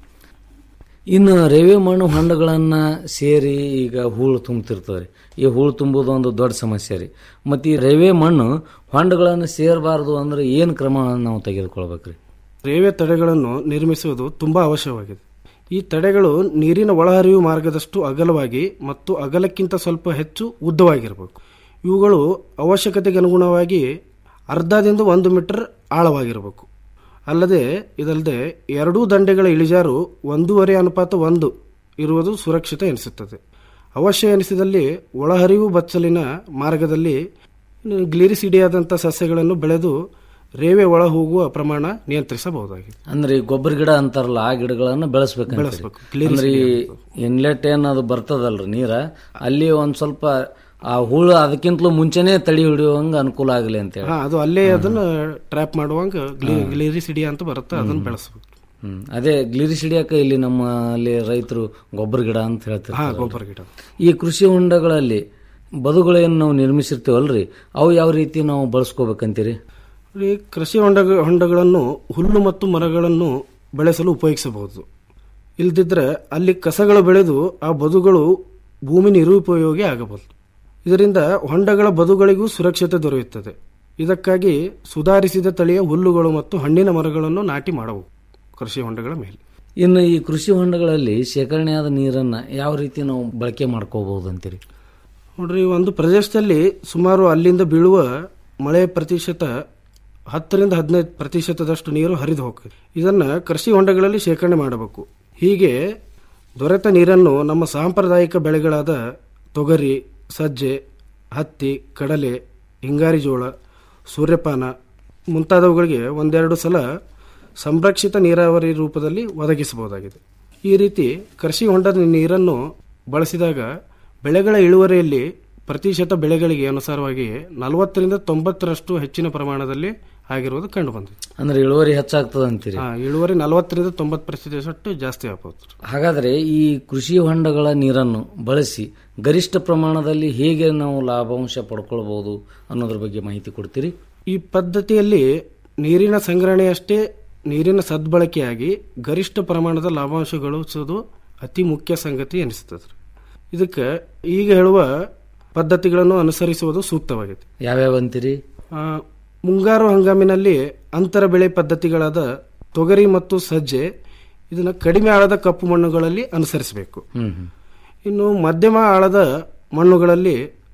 ಇನ್ನು ರೇವೆ ಮಣ್ಣು ಹೊಂಡಗಳನ್ನ ಸೇರಿ ಈಗ ಹೂಳು ತುಂಬತಿರ್ತದೆ ಈ ಹೂಳು ತುಂಬುದು ಒಂದು ದೊಡ್ಡ ಸಮಸ್ಯೆ ರೀ ಮತ್ತೆ ಈ ರೇವೆ ಮಣ್ಣು ಹೊಂಡಗಳನ್ನು ಸೇರಬಾರದು ಅಂದ್ರೆ ಏನ್ ಕ್ರಮ ನಾವು ತೆಗೆದುಕೊಳ್ಬೇಕ್ರಿ ರೇವೆ ತಡೆಗಳನ್ನು ನಿರ್ಮಿಸುವುದು ತುಂಬಾ ಅವಶ್ಯವಾಗಿದೆ ಈ ತಡೆಗಳು ನೀರಿನ ಒಳಹರಿವು ಮಾರ್ಗದಷ್ಟು ಅಗಲವಾಗಿ ಮತ್ತು ಅಗಲಕ್ಕಿಂತ ಸ್ವಲ್ಪ ಹೆಚ್ಚು ಉದ್ದವಾಗಿರಬೇಕು ಇವುಗಳು ಅವಶ್ಯಕತೆಗೆ ಅನುಗುಣವಾಗಿ ಅರ್ಧದಿಂದ ಒಂದು ಮೀಟರ್ ಆಳವಾಗಿರಬೇಕು ಅಲ್ಲದೆ ಇದಲ್ಲದೆ ಎರಡೂ ದಂಡೆಗಳ ಇಳಿಜಾರು ಒಂದೂವರೆ ಅನುಪಾತ ಒಂದು ಇರುವುದು ಸುರಕ್ಷಿತ ಎನಿಸುತ್ತದೆ ಅವಶ್ಯ ಎನಿಸಿದಲ್ಲಿ ಒಳಹರಿವು ಬಚ್ಚಲಿನ ಮಾರ್ಗದಲ್ಲಿ ಗ್ಲಿರಿಸಿಡಿಯಾದಂಥ ಸಸ್ಯಗಳನ್ನು ಬೆಳೆದು ರೇವೆ ಒಳ ಹೋಗುವ ಪ್ರಮಾಣ ನಿಯಂತ್ರಿಸಬಹುದಾಗಿದೆ ಅಂದ್ರೆ ಈ ಗೊಬ್ಬರ ಗಿಡ ಅಂತಾರಲ್ಲ ಆ ಗಿಡಗಳನ್ನ ಬೆಳೆಸ್ಬೇಕಂತ ಬೆಳೆಸ್ಬೇಕು. ಅಂದ್ರೆ ಈ ಇನ್ಲೆಟ್ ಏನ್ ಅದು ಬರ್ತದಲ್ರಿ ನೀರ ಅಲ್ಲಿ ಒಂದ್ ಸ್ವಲ್ಪ ಆ ಹುಳು ಅದಕ್ಕಿಂತಲೂ ಮುಂಚೆನೆ ತಡಿ ಹಿಡಿಯುವಂಗ ಅನುಕೂಲ ಆಗಲಿ ಅಂತ ಹೇಳಿ ಹಾ ಅದು ಅಲ್ಲೇ ಅದನ್ನ ಟ್ರ್ಯಾಪ್ ಮಾಡುವಂಗ ಗ್ಲಿರಿಸಿಡಿಯಾ ಅಂತ ಬರುತ್ತೆ ಅದನ್ನ ಬೆಳೆಸಬೇಕು ಹ್ಮ್ ಅದೇ ಗ್ಲಿರಿಸಿಡಿಯಾಕ ಇಲ್ಲಿ ನಮ್ಮ ಅಲ್ಲಿ ರೈತರು ಗೊಬ್ಬರ ಗಿಡ ಅಂತ ಹಾ ಹೇಳ್ತಿರ್ತಾರೆ ಗೊಬ್ಬರ ಗಿಡ ಈ ಕೃಷಿ ಹೊಂಡಗಳಲ್ಲಿ ಬದುಗಳೇನು ನಾವು ನಿರ್ಮಿಸಿರ್ತೀವಲ್ರಿ ಅವು ಯಾವ ರೀತಿ ನಾವು ಬಳಸ್ಕೋಬೇಕಂತೀರಿ ಈ ಕೃಷಿ ಹೊಂಡ ಹೊಂಡಗಳನ್ನು ಹುಲ್ಲು ಮತ್ತು ಮರಗಳನ್ನು ಬೆಳೆಸಲು ಉಪಯೋಗಿಸಬಹುದು ಇಲ್ದಿದ್ರೆ ಅಲ್ಲಿ ಕಸಗಳು ಬೆಳೆದು ಆ ಬದುಗಳು ಭೂಮಿ ನಿರುಪಯೋಗಿ ಆಗಬಹುದು ಇದರಿಂದ ಹೊಂಡಗಳ ಬದುಗಳಿಗೂ ಸುರಕ್ಷತೆ ದೊರೆಯುತ್ತದೆ ಇದಕ್ಕಾಗಿ ಸುಧಾರಿಸಿದ ತಳಿಯ ಹುಲ್ಲುಗಳು ಮತ್ತು ಹಣ್ಣಿನ ಮರಗಳನ್ನು ನಾಟಿ ಮಾಡಬಹುದು ಕೃಷಿ ಹೊಂಡಗಳ ಮೇಲೆ ಇನ್ನು ಈ ಕೃಷಿ ಹೊಂಡಗಳಲ್ಲಿ ಶೇಖರಣೆಯಾದ ನೀರನ್ನ ಯಾವ ರೀತಿ ನಾವು ಬಳಕೆ ಮಾಡ್ಕೋಬಹುದು ಅಂತೀರಿ ನೋಡ್ರಿ ಒಂದು ಪ್ರದೇಶದಲ್ಲಿ ಸುಮಾರು ಅಲ್ಲಿಂದ ಬೀಳುವ ಮಳೆ ಪ್ರತಿಶತ ಹತ್ತರಿಂದ ಹದಿನೈದು ಪ್ರತಿಶತದಷ್ಟು ನೀರು ಹರಿದು ಹೋಗ್ತದೆ ಇದನ್ನ ಕೃಷಿ ಹೊಂಡಗಳಲ್ಲಿ ಶೇಖರಣೆ ಮಾಡಬೇಕು ಹೀಗೆ ದೊರೆತ ನೀರನ್ನು ನಮ್ಮ ಸಾಂಪ್ರದಾಯಿಕ ಬೆಳೆಗಳಾದ ತೊಗರಿ ಸಜ್ಜೆ ಹತ್ತಿ ಕಡಲೆ ಹಿಂಗಾರಿ ಜೋಳ ಸೂರ್ಯಪಾನ ಮುಂತಾದವುಗಳಿಗೆ ಒಂದೆರಡು ಸಲ ಸಂರಕ್ಷಿತ ನೀರಾವರಿ ರೂಪದಲ್ಲಿ ಒದಗಿಸಬಹುದಾಗಿದೆ ಈ ರೀತಿ ಕೃಷಿ ಹೊಂಡದ ನೀರನ್ನು ಬಳಸಿದಾಗ ಬೆಳೆಗಳ ಇಳುವರಿಯಲ್ಲಿ ಪ್ರತಿಶತ ಬೆಳೆಗಳಿಗೆ ಅನುಸಾರವಾಗಿ ನಲವತ್ತರಿಂದ ತೊಂಬತ್ತರಷ್ಟು ಹೆಚ್ಚಿನ ಪ್ರಮಾಣದಲ್ಲಿ ಆಗಿರುವುದು ಕಂಡು ಬಂದಿದೆ ಅಂದ್ರೆ ಇಳುವರಿ ಹೆಚ್ಚಾಗ್ತದ ಅಂತೀರಿ ಹಾ, ಇಳುವರಿ ನಲವತ್ತರಿಂದ ತೊಂಬತ್ತು ಪ್ರತಿಶತ ಜಾಸ್ತಿ ಆಗಬಹುದು ಹಾಗಾದ್ರೆ ಈ ಕೃಷಿ ಹೊಂಡಗಳ ನೀರನ್ನು ಬಳಸಿ ಗರಿಷ್ಠ ಪ್ರಮಾಣದಲ್ಲಿ ಹೇಗೆ ನಾವು ಲಾಭಾಂಶ ಪಡ್ಕೊಳ್ಬಹುದು ಅನ್ನೋದ್ರ ಬಗ್ಗೆ ಮಾಹಿತಿ ಕೊಡ್ತೀರಿ ಈ ಪದ್ಧತಿಯಲ್ಲಿ ನೀರಿನ ಸಂಗ್ರಹಣೆಯಷ್ಟೇ ನೀರಿನ ಸದ್ಬಳಕೆಯಾಗಿ ಗರಿಷ್ಠ ಪ್ರಮಾಣದ ಲಾಭಾಂಶ ಗಳಿಸುವುದು ಅತಿ ಮುಖ್ಯ ಸಂಗತಿ ಎನಿಸುತ್ತದೆ ಇದಕ್ಕೆ ಈಗ ಹೇಳುವ ಪದ್ಧತಿಗಳನ್ನು ಅನುಸರಿಸುವುದು ಸೂಕ್ತವಾಗಿದೆ ಯಾವ್ಯಾವ ಅಂತೀರಿ ಆ, ಮುಂಗಾರು ಹಂಗಾಮಿನಲ್ಲಿ ಅಂತರ ಬೆಳೆ ಪದ್ಧತಿಗಳಾದ ತೊಗರಿ ಮತ್ತು ಸಜ್ಜೆ ಇದನ್ನು ಕಡಿಮೆ ಆಳದ ಕಪ್ಪು ಮಣ್ಣುಗಳಲ್ಲಿ ಅನುಸರಿಸಬೇಕು ಹ್ಮ್ ಹ್ಮ್ ಇನ್ನು ಮಧ್ಯಮ ಆಳದ ಮಣ್ಣುಗಳಲ್ಲಿ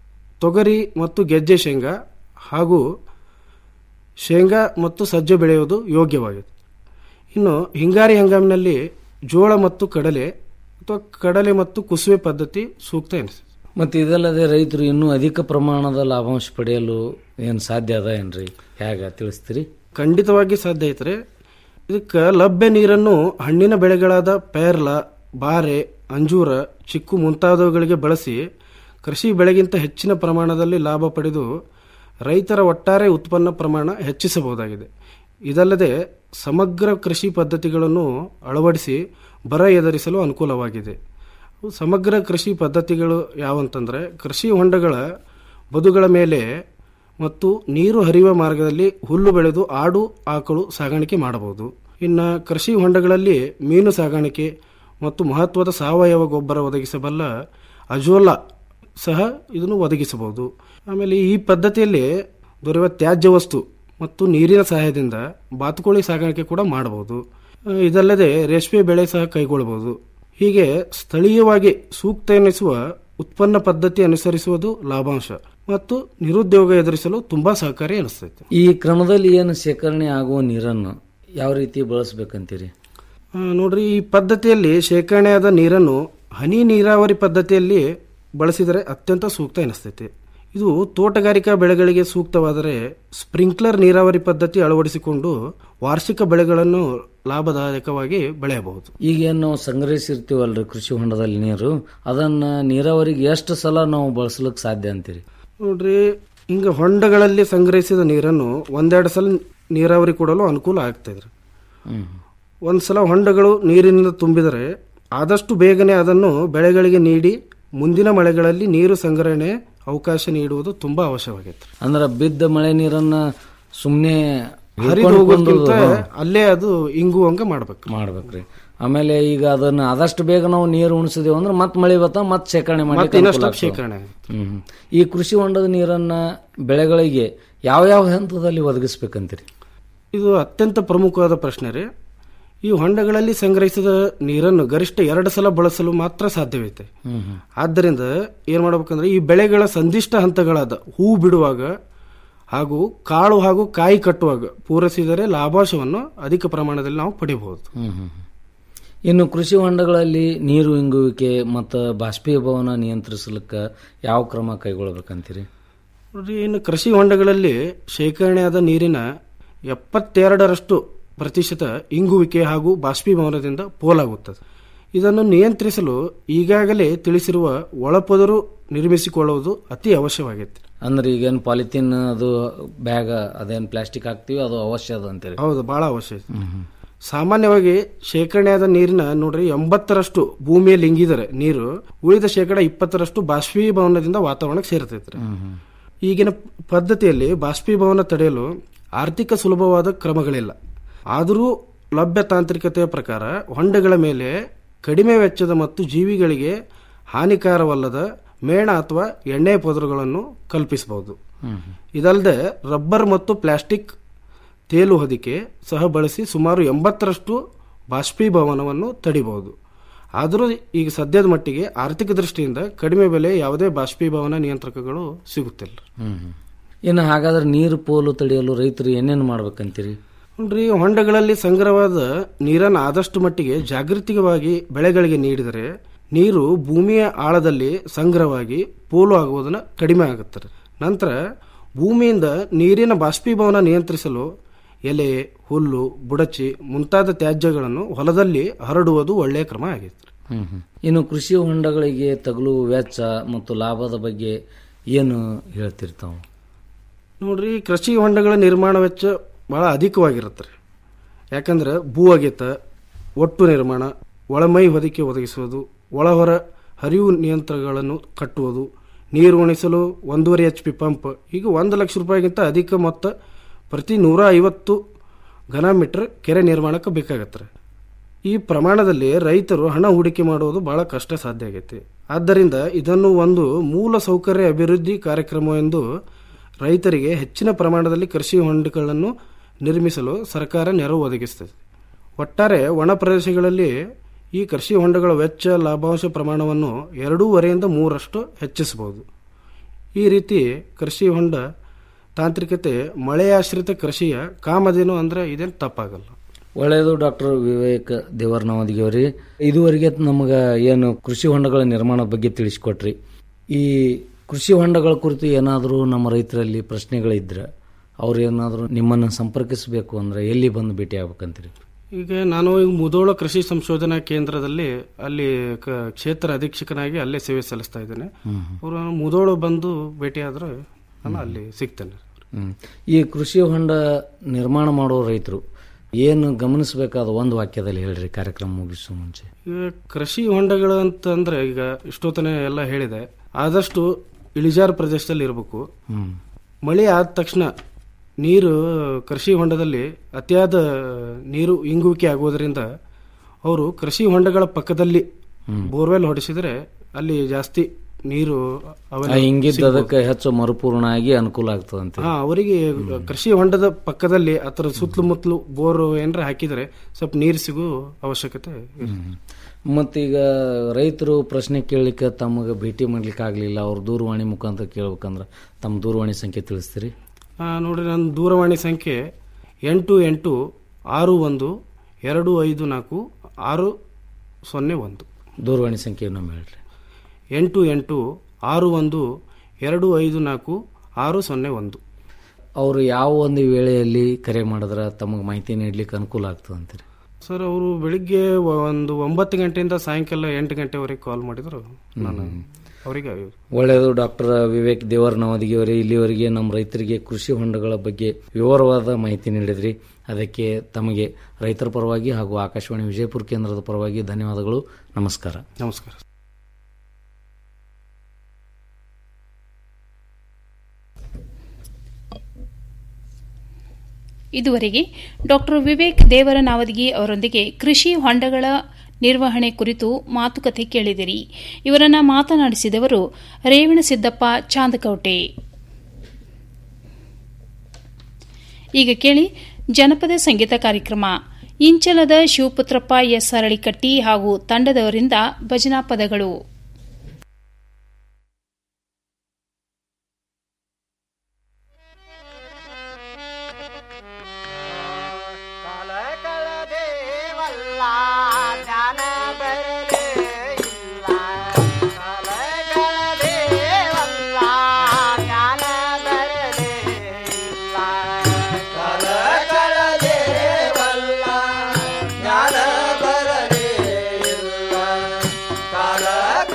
ತೊಗರಿ ಮತ್ತು ಗೆಜ್ಜೆ ಶೇಂಗಾ ಹಾಗೂ ಶೇಂಗಾ ಮತ್ತು ಸಜ್ಜೆ ಬೆಳೆಯುವುದು ಯೋಗ್ಯವಾಗಿದೆ ಇನ್ನು ಹಿಂಗಾರಿ ಹಂಗಾಮಿನಲ್ಲಿ ಜೋಳ ಮತ್ತು ಕಡಲೆ ಅಥವಾ ಕಡಲೆ ಮತ್ತು ಕುಸುವೆ ಪದ್ಧತಿ ಸೂಕ್ತ ಎನಿಸ್ತದೆ ಮತ್ತು ಇದಲ್ಲದೆ ರೈತರು ಇನ್ನೂ ಅಧಿಕ ಪ್ರಮಾಣದ ಲಾಭಾಂಶ ಪಡೆಯಲು ಏನು ಸಾಧ್ಯ ಅದ ಏನ್ರಿ ಹೇಗ ತಿಳಿಸ್ತೀರಿ ಖಂಡಿತವಾಗಿ ಸಾಧ್ಯ ಐತ್ರಿ ಇದಕ್ಕೆ ಲಭ್ಯ ನೀರನ್ನು ಹಣ್ಣಿನ ಬೆಳೆಗಳಾದ ಪೇರ್ಲ ಬಾರೆ ಅಂಜೂರ ಚಿಕ್ಕು ಮುಂತಾದವುಗಳಿಗೆ ಬಳಸಿ ಕೃಷಿ ಬೆಳೆಗಿಂತ ಹೆಚ್ಚಿನ ಪ್ರಮಾಣದಲ್ಲಿ ಲಾಭ ಪಡೆದು ರೈತರ ಒಟ್ಟಾರೆ ಉತ್ಪನ್ನ ಪ್ರಮಾಣ ಹೆಚ್ಚಿಸಬಹುದಾಗಿದೆ ಇದಲ್ಲದೆ ಸಮಗ್ರ ಕೃಷಿ ಪದ್ಧತಿಗಳನ್ನು ಅಳವಡಿಸಿ ಬರ ಎದುರಿಸಲು ಅನುಕೂಲವಾಗಿದೆ ಸಮಗ್ರ ಕೃಷಿ ಪದ್ಧತಿಗಳು ಯಾವಂತಂದ್ರೆ ಕೃಷಿ ಹೊಂಡಗಳ ಬದುಗಳ ಮೇಲೆ ಮತ್ತು ನೀರು ಹರಿಯುವ ಮಾರ್ಗದಲ್ಲಿ ಹುಲ್ಲು ಬೆಳೆದು ಆಡು ಆಕಳು ಸಾಗಾಣಿಕೆ ಮಾಡಬಹುದು ಇನ್ನು ಕೃಷಿ ಹೊಂಡಗಳಲ್ಲಿ ಮೀನು ಸಾಗಾಣಿಕೆ ಮತ್ತು ಮಹತ್ವದ ಸಾವಯವ ಗೊಬ್ಬರ ಒದಗಿಸಬಲ್ಲ ಅಜೋಲಾ ಸಹ ಇದನ್ನು ಒದಗಿಸಬಹುದು ಆಮೇಲೆ ಈ ಪದ್ಧತಿಯಲ್ಲಿ ದೊರೆಯುವ ತ್ಯಾಜ್ಯ ವಸ್ತು ಮತ್ತು ನೀರಿನ ಸಹಾಯದಿಂದ ಬಾತುಕೋಳಿ ಸಾಗಾಣಿಕೆ ಕೂಡ ಮಾಡಬಹುದು ಆ, ಇದಲ್ಲದೆ ರೇಷ್ಮೆ ಬೆಳೆ ಸಹ ಕೈಗೊಳ್ಳಬಹುದು ಹೀಗೆ ಸ್ಥಳೀಯವಾಗಿ ಸೂಕ್ತ ಎನಿಸುವ ಉತ್ಪನ್ನ ಪದ್ಧತಿ ಅನುಸರಿಸುವುದು ಲಾಭಾಂಶ ಮತ್ತು ನಿರುದ್ಯೋಗ ಎದುರಿಸಲು ತುಂಬಾ ಸಹಕಾರಿ ಅನಿಸ್ತೈತೆ ಈ ಕ್ರಮದಲ್ಲಿ ಏನು ಶೇಖರಣೆ ಆಗುವ ನೀರನ್ನು ಯಾವ ರೀತಿ ಬಳಸಬೇಕಂತೀರಿ ಆ, ನೋಡ್ರಿ ಈ ಪದ್ಧತಿಯಲ್ಲಿ ಶೇಖರಣೆಯಾದ ನೀರನ್ನು ಹನಿ ನೀರಾವರಿ ಪದ್ಧತಿಯಲ್ಲಿ ಬಳಸಿದರೆ ಅತ್ಯಂತ ಸೂಕ್ತ ಎನಿಸ್ತೈತೆ ಇದು ತೋಟಗಾರಿಕಾ ಬೆಳೆಗಳಿಗೆ ಸೂಕ್ತವಾದರೆ ಸ್ಪ್ರಿಂಕ್ಲರ್ ನೀರಾವರಿ ಪದ್ಧತಿ ಅಳವಡಿಸಿಕೊಂಡು ವಾರ್ಷಿಕ ಬೆಳೆಗಳನ್ನು ಲಾಭದಾಯಕವಾಗಿ ಬೆಳೆಯಬಹುದು ಈಗೇನು ನಾವು ಸಂಗ್ರಹಿಸಿರ್ತೀವಲ್ರಿ ಕೃಷಿ ಹೊಂಡದಲ್ಲಿ ನೀರು ಅದನ್ನ ನೀರಾವರಿಗೆ ಎಷ್ಟು ಸಲ ನಾವು ಬಳಸ್ಲಿಕ್ಕೆ ಸಾಧ್ಯ ಅಂತೀರಿ ನೋಡ್ರಿ ಹಿಂಗ ಹೊಂಡಗಳಲ್ಲಿ ಸಂಗ್ರಹಿಸಿದ ನೀರನ್ನು ಒಂದೆರಡು ಸಲ ನೀರಾವರಿ ಕೊಡಲು ಅನುಕೂಲ ಆಗ್ತದ್ರಿ ಹ್ಮ್ ಒಂದ್ಸಲ ಹೊಂಡಗಳು ನೀರಿನಿಂದ ತುಂಬಿದರೆ ಆದಷ್ಟು ಬೇಗನೆ ಅದನ್ನು ಬೆಳೆಗಳಿಗೆ ನೀಡಿ ಮುಂದಿನ ಮಳೆಗಳಲ್ಲಿ ನೀರು ಸಂಗ್ರಹಣೆ ಅವಕಾಶ ನೀಡುವುದು ತುಂಬಾ ಅವಶ್ಯವಾಗಿದೆ ಅಂದ್ರೆ ಬಿದ್ದ ಮಳೆ ನೀರನ್ನ ಸುಮ್ಮನೆ ಹರಿದು ಹೋಗೋದಕ್ಕಿಂತ ಅಲ್ಲೇ ಅದು ಇಂಗುವಂಗ ಮಾಡ್ಬೇಕು ಮಾಡ್ಬೇಕ್ರಿ ಆಮೇಲೆ ಈಗ ಅದನ್ನ ಆದಷ್ಟು ಬೇಗ ನಾವು ನೀರು ಉಣಿಸಿದೇವು ಅಂದ್ರೆ ಮತ್ತೆ ಮಳೆ ಬತ್ತ ಮತ್ತೆ ಶೇಖರಣೆ ಮತ್ತೆ ಮಾಡಿ ಇನ್ನಷ್ಟು ಶೇಖರಣೆ ಆಗುತ್ತೆ. ಹ್ಮ್ ಈ ಕೃಷಿ ಹೊಂಡದ ನೀರನ್ನ ಬೆಳೆಗಳಿಗೆ ಯಾವ ಯಾವ ಹಂತದಲ್ಲಿ ಒದಗಿಸ್ಬೇಕಂತೀರಿ ಇದು ಅತ್ಯಂತ ಪ್ರಮುಖವಾದ ಪ್ರಶ್ನೆ ರೀ ಈ ಹೊಂಡಗಳಲ್ಲಿ ಸಂಗ್ರಹಿಸಿದ ನೀರನ್ನು ಗರಿಷ್ಠ ಎರಡು ಸಲ ಬಳಸಲು ಮಾತ್ರ ಸಾಧ್ಯವೈತೆ ಹ್ಮ್ ಹ್ಮ್ ಆದ್ದರಿಂದ ಏನ್ ಮಾಡ್ಬೇಕಂದ್ರೆ ಈ ಬೆಳೆಗಳ ಸಂದಿಷ್ಟ ಹಂತಗಳಾದ ಹೂ ಬಿಡುವಾಗ ಹಾಗೂ ಕಾಳು ಹಾಗೂ ಕಾಯಿ ಕಟ್ಟುವಾಗ ಪೂರೈಸಿದರೆ ಲಾಭಾಂಶವನ್ನು ಅಧಿಕ ಪ್ರಮಾಣದಲ್ಲಿ ನಾವು ಪಡೆಯಬಹುದು ಹ್ಮ್ ಹ್ಮ್ ಹ್ಮ್. ಇನ್ನು ಕೃಷಿ ಹೊಂಡಗಳಲ್ಲಿ ನೀರು ಇಂಗುವಿಕೆ ಮತ್ತು ಬಾಷ್ಪೀಭವನ ನಿಯಂತ್ರಿಸಲಿಕ್ಕೆ ಯಾವ ಕ್ರಮ ಕೈಗೊಳ್ಳಬೇಕಂತೀರಿ ನೋಡ್ರಿ ಇನ್ನು ಕೃಷಿ ಹೊಂಡಗಳಲ್ಲಿ ಶೇಖರಣೆಯಾದ ನೀರಿನ ಎಪ್ಪತ್ತೆರಡರಷ್ಟು ಪ್ರತಿಶತ ಇಂಗುವಿಕೆ ಹಾಗೂ ಬಾಷ್ಪೀಭವನದಿಂದ ಪೋಲಾಗುತ್ತದೆ ಇದನ್ನು ನಿಯಂತ್ರಿಸಲು ಈಗಾಗಲೇ ತಿಳಿಸಿರುವ ಒಳಪದರು ನಿರ್ಮಿಸಿಕೊಳ್ಳುವುದು ಅತಿ ಅವಶ್ಯವಾಗಿದೆ ಅಂದ್ರೆ ಈಗೇನು ಪಾಲಿಥೀನ್ ಅದು ಬ್ಯಾಗ್ ಅದೇನು ಪ್ಲಾಸ್ಟಿಕ್ ಹಾಕ್ತಿವಿ ಅದು ಅವಶ್ಯ ಅದ ಅಂತೇಳಿ ಹೌದು ಬಹಳ ಅವಶ್ಯ ಇದೆ. ಸಾಮಾನ್ಯವಾಗಿ ಶೇಖರಣೆಯಾದ ನೀರಿನ ನೋಡ್ರಿ ಎಂಬತ್ತರಷ್ಟು ಭೂಮಿಯಲ್ಲಿ ಇಂಗಿದರೆ ನೀರು ಉಳಿದ ಶೇಕಡ ಇಪ್ಪತ್ತರಷ್ಟು ಬಾಷ್ಪೀಭವನದಿಂದ ವಾತಾವರಣಕ್ಕೆ ಸೇರ್ತೈತ್ರಿ ಈಗಿನ ಪದ್ಧತಿಯಲ್ಲಿ ಬಾಷ್ಪೀಭವನ ತಡೆಯಲು ಆರ್ಥಿಕ ಸುಲಭವಾದ ಕ್ರಮಗಳಿಲ್ಲ ಆದರೂ ಲಭ್ಯ ತಾಂತ್ರಿಕತೆಯ ಪ್ರಕಾರ ಹೊಂಡಗಳ ಮೇಲೆ ಕಡಿಮೆ ವೆಚ್ಚದ ಮತ್ತು ಜೀವಿಗಳಿಗೆ ಹಾನಿಕಾರವಲ್ಲದ ಮೇಣ ಅಥವಾ ಎಣ್ಣೆ ಪದರುಗಳನ್ನು ಕಲ್ಪಿಸಬಹುದು ಇದಲ್ಲದೆ ರಬ್ಬರ್ ಮತ್ತು ಪ್ಲಾಸ್ಟಿಕ್ ತೇಲು ಹೊದಿಕೆ ಸಹ ಬಳಸಿ ಸುಮಾರು ಎಂಬತ್ತರಷ್ಟು ಬಾಷ್ಪೀಭವನವನ್ನು ತಡಿಬಹುದು ಆದರೂ ಈಗ ಸದ್ಯದ ಮಟ್ಟಿಗೆ ಆರ್ಥಿಕ ದೃಷ್ಟಿಯಿಂದ ಕಡಿಮೆ ಬೆಲೆ ಯಾವುದೇ ಬಾಷ್ಪೀಭವನ ನಿಯಂತ್ರಕಗಳು ಸಿಗುತ್ತಿಲ್ಲ ಹ್ಮ್ ಹ್ಮ್. ಇನ್ನು ಹಾಗಾದ್ರೆ ನೀರು ಪೋಲು ತಡೆಯಲು ರೈತರು ಏನೇನು ಮಾಡ್ಬೇಕಂತೀರಿ ನೋಡ್ರಿ ಹೊಂಡಗಳಲ್ಲಿ ಸಂಗ್ರಹವಾದ ನೀರನ್ನು ಆದಷ್ಟು ಮಟ್ಟಿಗೆ ಜಾಗೃತಿಕವಾಗಿ ಬೆಳೆಗಳಿಗೆ ನೀಡಿದರೆ ನೀರು ಭೂಮಿಯ ಆಳದಲ್ಲಿ ಸಂಗ್ರಹವಾಗಿ ಪೋಲು ಆಗುವುದನ್ನು ಕಡಿಮೆ ಆಗುತ್ತದೆ ನಂತರ ಭೂಮಿಯಿಂದ ನೀರಿನ ಬಾಷ್ಪೀಭವನ ನಿಯಂತ್ರಿಸಲು ಎಲೆ ಹುಲ್ಲು ಬುಡಚಿ ಮುಂತಾದ ತ್ಯಾಜ್ಯಗಳನ್ನು ಹೊಲದಲ್ಲಿ ಹರಡುವುದು ಒಳ್ಳೆಯ ಕ್ರಮ ಆಗಿದೆ ಹ್ಮ್ ಹ್ಮ್. ಇನ್ನು ಕೃಷಿ ಹೊಂಡಗಳಿಗೆ ತಗಲುವ ವೆಚ್ಚ ಮತ್ತು ಲಾಭದ ಬಗ್ಗೆ ಏನು ಹೇಳ್ತಿರ್ತಾವ ನೋಡ್ರಿ ಕೃಷಿ ಹೊಂಡಗಳ ನಿರ್ಮಾಣ ವೆಚ್ಚ ಬಹಳ ಅಧಿಕವಾಗಿರುತ್ತೆ ರೀ ಯಾಕಂದ್ರೆ ಭೂ ಅಗೆತ ಒಟ್ಟು ನಿರ್ಮಾಣ ಒಳಮೈ ಹೊದಿಕೆ ಒದಗಿಸುವುದು ಒಳಹೊರ ಹರಿವು ನಿಯಂತ್ರಣಗಳನ್ನು ಕಟ್ಟುವುದು ನೀರು ಉಣಿಸಲು ಒಂದೂವರೆ ಎಚ್ ಪಿ ಪಂಪ್ ಈಗ ಒಂದು ಲಕ್ಷ ರೂಪಾಯಿಗಿಂತ ಅಧಿಕ ಮೊತ್ತ ಪ್ರತಿ ನೂರ ಐವತ್ತು ಘನ ಮೀಟರ್ ಕೆರೆ ನಿರ್ಮಾಣಕ್ಕೆ ಬೇಕಾಗತ್ತೆ ರೀ. ಈ ಪ್ರಮಾಣದಲ್ಲಿ ರೈತರು ಹಣ ಹೂಡಿಕೆ ಮಾಡುವುದು ಬಹಳ ಕಷ್ಟ ಸಾಧ್ಯ ಆಗೈತಿ ಆದ್ದರಿಂದ ಇದನ್ನು ಒಂದು ಮೂಲ ಸೌಕರ್ಯ ಅಭಿವೃದ್ಧಿ ಕಾರ್ಯಕ್ರಮ ಎಂದು ರೈತರಿಗೆ ಹೆಚ್ಚಿನ ಪ್ರಮಾಣದಲ್ಲಿ ಕೃಷಿ ಹೊಂಡಗಳನ್ನು ನಿರ್ಮಿಸಲು ಸರ್ಕಾರ ನೆರವು ಒದಗಿಸುತ್ತದೆ ಒಟ್ಟಾರೆ ಒಣ ಪ್ರದೇಶಗಳಲ್ಲಿ ಈ ಕೃಷಿ ಹೊಂಡಗಳ ವೆಚ್ಚ ಲಾಭಾಂಶ ಪ್ರಮಾಣವನ್ನು ಎರಡೂವರೆಯಿಂದ ಮೂರಷ್ಟು ಹೆಚ್ಚಿಸಬಹುದು ಈ ರೀತಿ ಕೃಷಿ ಹೊಂಡ ತಾಂತ್ರಿಕತೆ ಮಳೆಯಾಶ್ರಿತ ಕೃಷಿಯ ಕಾಮಧೇನು ಅಂದ್ರೆ ಇದೇನು ತಪ್ಪಾಗಲ್ಲ ಒಳ್ಳೆಯದು ಡಾಕ್ಟರ್ ವಿವೇಕ್ ದೇವರನವದಿಗೆ ಅವರಿ ಇದುವರೆಗೆ ನಮಗೆ ಏನು ಕೃಷಿ ಹೊಂಡಗಳ ನಿರ್ಮಾಣ ಬಗ್ಗೆ ತಿಳಿಸಿಕೊಟ್ರಿ ಈ ಕೃಷಿ ಹೊಂಡಗಳ ಕುರಿತು ಏನಾದರೂ ನಮ್ಮ ರೈತರಲ್ಲಿ ಪ್ರಶ್ನೆಗಳಿದ್ರೆ ಅವ್ರು ಏನಾದರೂ ನಿಮ್ಮನ್ನು ಸಂಪರ್ಕಿಸಬೇಕು ಅಂದ್ರೆ ಎಲ್ಲಿ ಬಂದು ಭೇಟಿ ಆಗ್ಬೇಕಂತೀರಿ ಈಗ ನಾನು ಈಗ ಮುದೋಳ ಕೃಷಿ ಸಂಶೋಧನಾ ಕೇಂದ್ರದಲ್ಲಿ ಅಲ್ಲಿ ಕ- ಕ್ಷೇತ್ರ ಅಧೀಕ್ಷಕನಾಗಿ ಅಲ್ಲೇ ಸೇವೆ ಸಲ್ಲಿಸ್ತಾ ಇದ್ದೇನೆ ಅವರು ಮುದೋಳು ಬಂದು ಭೇಟಿಯಾದ್ರೆ ನಾನು ಅಲ್ಲಿ ಸಿಗ್ತೇನೆ ಹ್ಮ್. ಈ ಕೃಷಿ ಹೊಂಡ ನಿರ್ಮಾಣ ಮಾಡೋ ರೈತರು ಏನು ಗಮನಿಸಬೇಕಾದ ಒಂದು ವಾಕ್ಯದಲ್ಲಿ ಹೇಳ್ರಿ ಕಾರ್ಯಕ್ರಮ ಮುಗಿಸೋ ಮುಂಚೆ ಈಗ ಕೃಷಿ ಹೊಂಡಗಳು ಅಂತಂದ್ರೆ ಈಗ ಇಷ್ಟೊತ್ತನೆ ಎಲ್ಲ ಹೇಳಿದೆ ಆದಷ್ಟು ಇಳಿಜಾರು ಪ್ರದೇಶದಲ್ಲಿ ಇರಬೇಕು ಹ್ಮ್ ಮಳೆ ಆದ ತಕ್ಷಣ ನೀರು ಕೃಷಿ ಹೊಂಡದಲ್ಲಿ ಅತಿಯಾದ ನೀರು ಇಂಗುವಿಕೆ ಆಗುವುದರಿಂದ ಅವರು ಕೃಷಿ ಹೊಂಡಗಳ ಪಕ್ಕದಲ್ಲಿ ಬೋರ್ವೆಲ್ ಹೊಡೆಸಿದ್ರೆ ಅಲ್ಲಿ ಜಾಸ್ತಿ ನೀರು available ಆ ಹಿಂಗಿದ್ದ ಸಿಗ್ಬೋದು. ಅದಕ್ಕೆ ಹೆಚ್ಚು ಮರುಪೂರ್ಣ ಆಗಿ ಅನುಕೂಲ ಆಗ್ತದಂತೆ ಹಾ ಅವರಿಗೆ ಕೃಷಿ ಹೊಂಡದ ಪಕ್ಕದಲ್ಲಿ ಅದರ ಸುತ್ತಲುಮುತ್ತಲು ಬೋರ್ ಏನಾರ ಹಾಕಿದ್ರೆ ಸ್ವಲ್ಪ ನೀರು ಸಿಗೋ ಅವಶ್ಯಕತೆ ಇದೆ. ಮತ್ತೀಗ ರೈತರು ಪ್ರಶ್ನೆ ಕೇಳಲಿಕ್ಕೆ ತಮಗೆ ಭೇಟಿ ಮಾಡ್ಲಿಕ್ಕೆ ಆಗ್ಲಿಲ್ಲ ಅವ್ರ ದೂರವಾಣಿ ಮುಖಾಂತರ ಕೇಳ್ಬೇಕಂದ್ರೆ ತಮ್ಮ ದೂರವಾಣಿ ಸಂಖ್ಯೆ ತಿಳಿಸ್ತೀರಿ ಆ, ನೋಡ್ರಿ ನನ್ನ ದೂರವಾಣಿ ಸಂಖ್ಯೆ ಎಂಟು ಎಂಟು ಆರು ಒಂದು ಎರಡು ಐದು ನಾಲ್ಕು ಆರು ಸೊನ್ನೆ ಒಂದು ದೂರವಾಣಿ ಸಂಖ್ಯೆ ಇನ್ನೊಮ್ಮೆ ಹೇಳ್ರಿ ಎಂಟು ಎಂಟು ಆರು ಒಂದು ಎರಡು ಐದು ನಾಲ್ಕು ಆರು ಸೊನ್ನೆ ಒಂದು ಅವರು ಯಾವ ಒಂದು ವೇಳೆಯಲ್ಲಿ ಕರೆ ಮಾಡಿದ್ರೆ ತಮಗೆ ಮಾಹಿತಿ ನೀಡ್ಲಿಕ್ಕೆ ಅನುಕೂಲ ಆಗ್ತದಂತೀರಿ ಸರ್ ಅವರು ಬೆಳಿಗ್ಗೆ ಒಂದು ಒಂಬತ್ತು ಗಂಟೆಯಿಂದ ಸಾಯಂಕಾಲ ಎಂಟು ಗಂಟೆವರೆಗೆ ಕಾಲ್ ಮಾಡಿದ್ರು ನಾನು ಅವರಿಗೆ ಒಳ್ಳೆಯದು ಡಾಕ್ಟರ್ ವಿವೇಕ್ ದೇವರ ನವದಿಗೆ ಅವರೇ ಇಲ್ಲಿವರೆಗೆ ನಮ್ಮ ರೈತರಿಗೆ ಕೃಷಿ ಹೊಂಡಗಳ ಬಗ್ಗೆ ವಿವರವಾದ ಮಾಹಿತಿ ನೀಡಿದ್ರಿ ಅದಕ್ಕೆ ತಮಗೆ ರೈತರ ಪರವಾಗಿ ಹಾಗೂ ಆಕಾಶವಾಣಿ ವಿಜಯಪುರ ಕೇಂದ್ರದ ಪರವಾಗಿ ಧನ್ಯವಾದಗಳು ನಮಸ್ಕಾರ ನಮಸ್ಕಾರ ಇದುವರೆಗೆ ಡಾಕ್ಟರ್ ವಿವೇಕ್ ದೇವರ ನಾವದಗಿ ಅವರೊಂದಿಗೆ ಕೃಷಿ ಹೊಂಡಗಳ ನಿರ್ವಹಣೆ ಕುರಿತು ಮಾತುಕತೆ ಕೇಳಿದಿರಿ ಇವರನ್ನ ಮಾತನಾಡಿಸಿದವರು ರೇವಣಸಿದ್ದಪ್ಪ ಚಾಂದಕೌಟೆ ಈಗ ಕೇಳಿ ಜನಪದ ಸಂಗೀತ ಕಾರ್ಯಕ್ರಮ ಇಂಚಲದ ಶಿವಪುತ್ರಪ್ಪ ಎಸ್ ಅರಳಿಕಟ್ಟಿ ಹಾಗೂ ತಂಡದವರಿಂದ ಭಜನಾ ಪದಗಳು ಕಾಲ ಕಳೆದೇವಲ್ಲ ಜ್ಞಾನ ಬರಲೇ ಇಲ್ಲ ಕಾಲ ಕಳೆದೇವಲ್ಲ ಜ್ಞಾನ ಬರಲೇ ಇಲ್ಲ ಕಾಲ ಕಳೆದೇವಲ್ಲ ಜ್ಞಾನ ಬರಲೇ ಇಲ್ಲ ಕಾಲ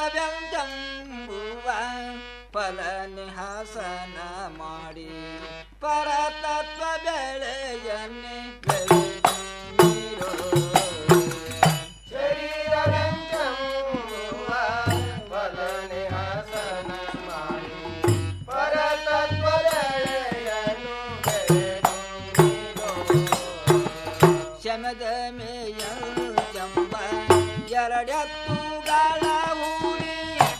ಶರೀರವೆಂಬುವ ಫಲನಿಹಾಸನ ಮಾಡಿ ಪರತತ್ವ ಬೆಳೆಯನ್ನೇ ಬೆಳೆದಿರೋ. ಶರೀರವೆಂಬುವ ಫಲನಿಹಾಸನ ಮಾಡಿ ಪರತತ್ವ ಬೆಳೆಯನ್ನು ಬೆಳೆದಿರೋ. ಶಮದ ಮೇಯಂಬ ಎರಡೆತ್ತುಗಳ ಹೂಡಿ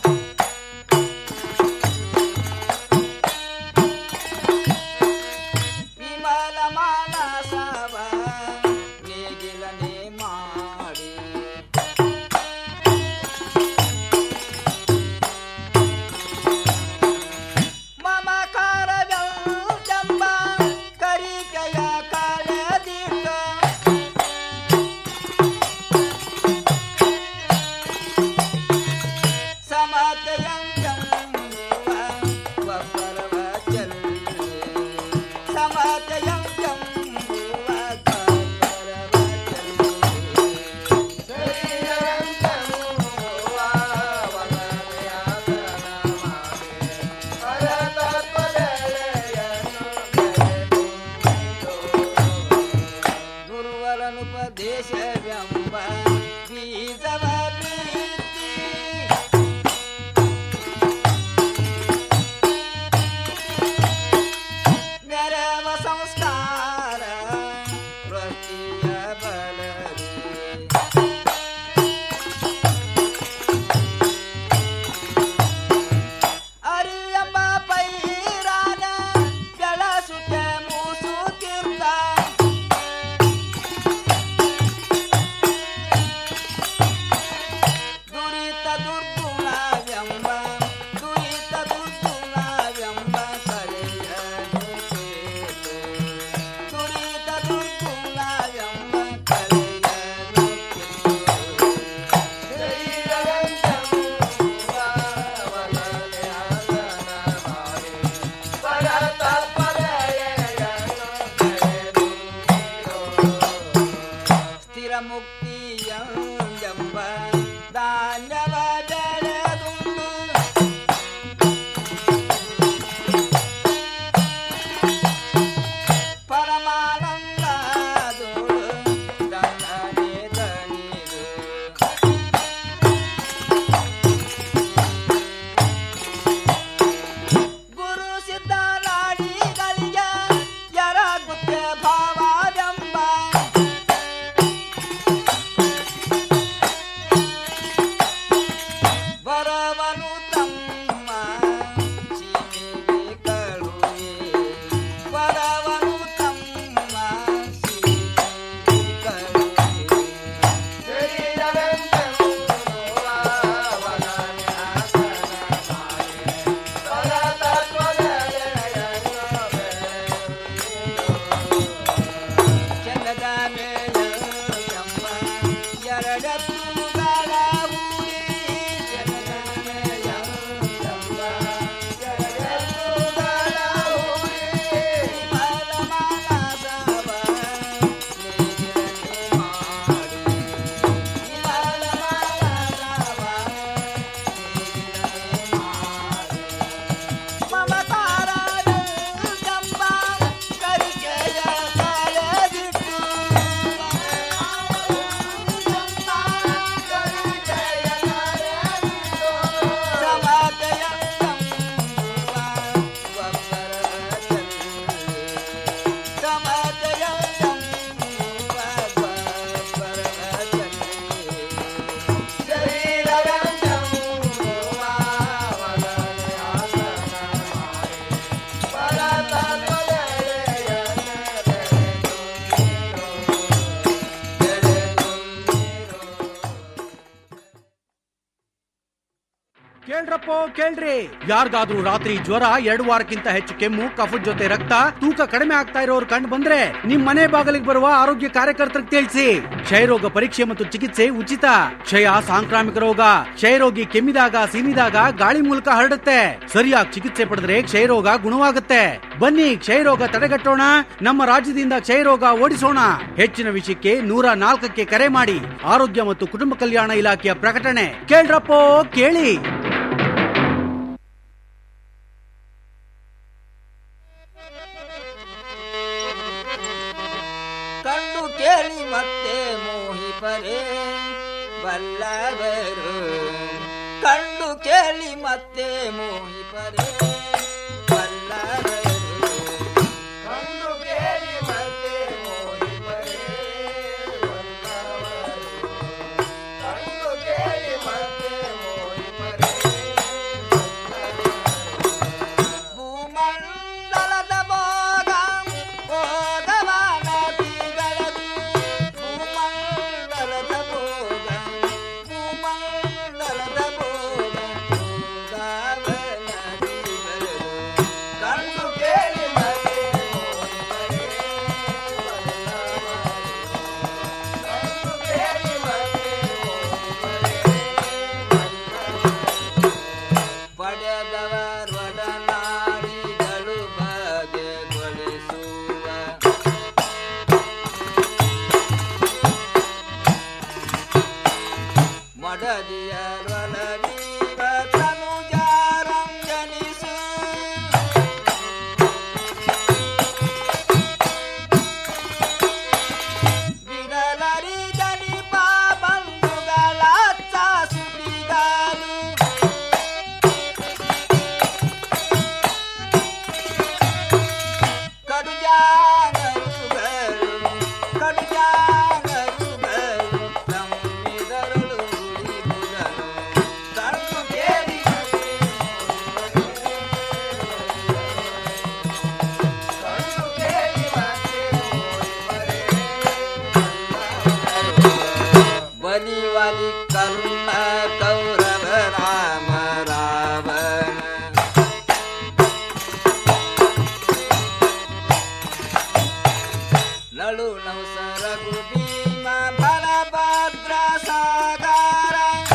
ವಿಮಲ ಮಾನಸವ ನೇಗಿಲನೆ ಮಾಡಿ ಮಮಕಾರವೆಂಬ ಕರಿಕೆಯ ಕಳೆದಿಟ್ಟ ಸಮತೆಯಂಜಂಬುವ ಒಬ್ಬರವ ಚೆಲ್ಲಿ ಸಮತೆಯಂಜಂಬುವ ಒಬ್ಬರವ ಚೆಲ್ಲಿ ಶರೀರವೆಂಬುವ ಒಬ್ಬರೆಯಾಸನ ಮಾಡಿ ಪರತತ್ವದೆಲೆಯನ್ನು ಗುರುವರನುಪದೇಶವೆಂಬ ಬೀಜವ ಪ್ರೀತಿ ಮೆರವ ಸಂಸ್ಕಾರ ವೃತ್ತಿಯ ಬಲದಿ ಅರಿಯಂಬ ಪೈರಾನ ಬೆಳಸುತ್ತೆ ಮೂಸುತ್ತಿರ್ತ ದುರಿತ ದುರ್ಗುಣವೆಂಬ ದುರಿತ ದುರ್ಗುಣವೆಂಬ ಕಲೆಯನ್ನು ಕೇಳು. ದುರಿತ ದುರ್ಗುಣವೆಂಬ ಕಲೆಯನ್ನು ಕೇಳು. ಶರೀರವೆಂಬುವ ಒಲಲೆ ಆಸನ ಮಾಡಿ ಪರತತ್ಪರೆಯನ್ನು ಬೆಳೆದಿರೋ. ಸ್ಥಿರ ಮುಕ್ತಿಯಂಬ ಧಾನ್ಯವ ಬೆಳೆದುಂಡು ಪರಮಾನಂದದೋಳು ದಣ್ಣನೆ ದಣಿದು ಗುರು ಸಿದ್ಧ ನಾಡಿಗಳಿಗೆ ಎರಗುತ್ತೆ ಭಾವವೆಂಬ ಕೇಳ್ರಪ್ಪೋ ಕೇಳ್ರಿ ಯಾರಿಗಾದ್ರೂ ರಾತ್ರಿ ಜ್ವರ ಎರಡು ವಾರಕ್ಕಿಂತ ಹೆಚ್ಚು ಕೆಮ್ಮು ಕಫದ ಜೊತೆ ರಕ್ತ ತೂಕ ಕಡಿಮೆ ಆಗ್ತಾ ಇರೋರು ಕಂಡು ಬಂದ್ರೆ ನಿಮ್ ಮನೆ ಬಾಗಿಲಿಗೆ ಬರುವ ಆರೋಗ್ಯ ಕಾರ್ಯಕರ್ತರಿಗೆ ತಿಳಿಸಿ ಕ್ಷಯರೋಗ ಪರೀಕ್ಷೆ ಮತ್ತು ಚಿಕಿತ್ಸೆ ಉಚಿತ ಕ್ಷಯ ಸಾಂಕ್ರಾಮಿಕ ರೋಗ ಕ್ಷಯರೋಗಿ ಕೆಮ್ಮಿದಾಗ ಸೀನಿದಾಗ ಗಾಳಿ ಮೂಲಕ ಹರಡುತ್ತೆ ಸರಿಯಾಗಿ ಚಿಕಿತ್ಸೆ ಪಡೆದ್ರೆ ಕ್ಷಯರೋಗ ಗುಣವಾಗುತ್ತೆ ಬನ್ನಿ ಕ್ಷಯರೋಗ ತಡೆಗಟ್ಟೋಣ ನಮ್ಮ ರಾಜ್ಯದಿಂದ ಕ್ಷಯರೋಗ ಓಡಿಸೋಣ ಹೆಚ್ಚಿನ ವಿಷಯಕ್ಕೆ ನೂರ ನಾಲ್ಕಕ್ಕೆ ಕರೆ ಮಾಡಿ ಆರೋಗ್ಯ ಮತ್ತು ಕುಟುಂಬ ಕಲ್ಯಾಣ ಇಲಾಖೆಯ ಪ್ರಕಟಣೆ ಕೇಳ್ರಪ್ಪೋ ಕೇಳಿ ಕಂಡು ಕೇಳಿ ಮತ್ತೆ ಮೋಹಿಪರೇ ಬಲ್ಲವರು ಕಂಡು ಕೇಳಿ ಮತ್ತೆ ಮೋಹಿಪರೇ ಬಲ್ಲವರು ಕಂಡು ಕೇಳಿ ಮತ್ತೆ ಮೋಹಿಪರೇ ಕಂಡು ಕೇಳಿ ಮತ್ತೆ ಮೋಹಿಪರೇ ಭೂಮಂಡಲದ ಭೋಗ ಭೋಗವಾನ ತೀಗಳದು ಭೂಮಂಡಲದ ಭೋಗ ಭೂಮಂಡಲದ ಭೋಗ ಭೋಗವನ ತೀಗಳದು ಕಂಡು ಕೇಳಿ ಮತ್ತೆ ಕಂಡು ಕೇಳಿ ಮತ್ತೆ ಪಡೆದವರೊಡನಾಡಿಗಳು ಬಗೆಗೊಳಿಸುವ ಮಡದಿಯರೊಲವೀಗ ತನುಜಾರಂಜನಿಸು ಬಿಡಲರಿದನಿ ಬಂಧುಗಳ ಸುಡಿಗಾಲು ಕಡುಜಾನರುಗಳು ಕಡುಜಾನರುಗಳು ತಮ್ಮಿದರಳು ಉಳಿದುದನು ಕಣ್ಣು ಕೇಳಿ ಕಣ್ಣು ಕೇಳಿ ಮತ್ತೆ ಬಲಿ ವಲಿ ಕರ್ಣ ಕೌರವ ರಾಮ ರಾವಣ ನಳು ನವಸರ ಭೀಮ ಬಲಭದ್ರ ಸಾಗರ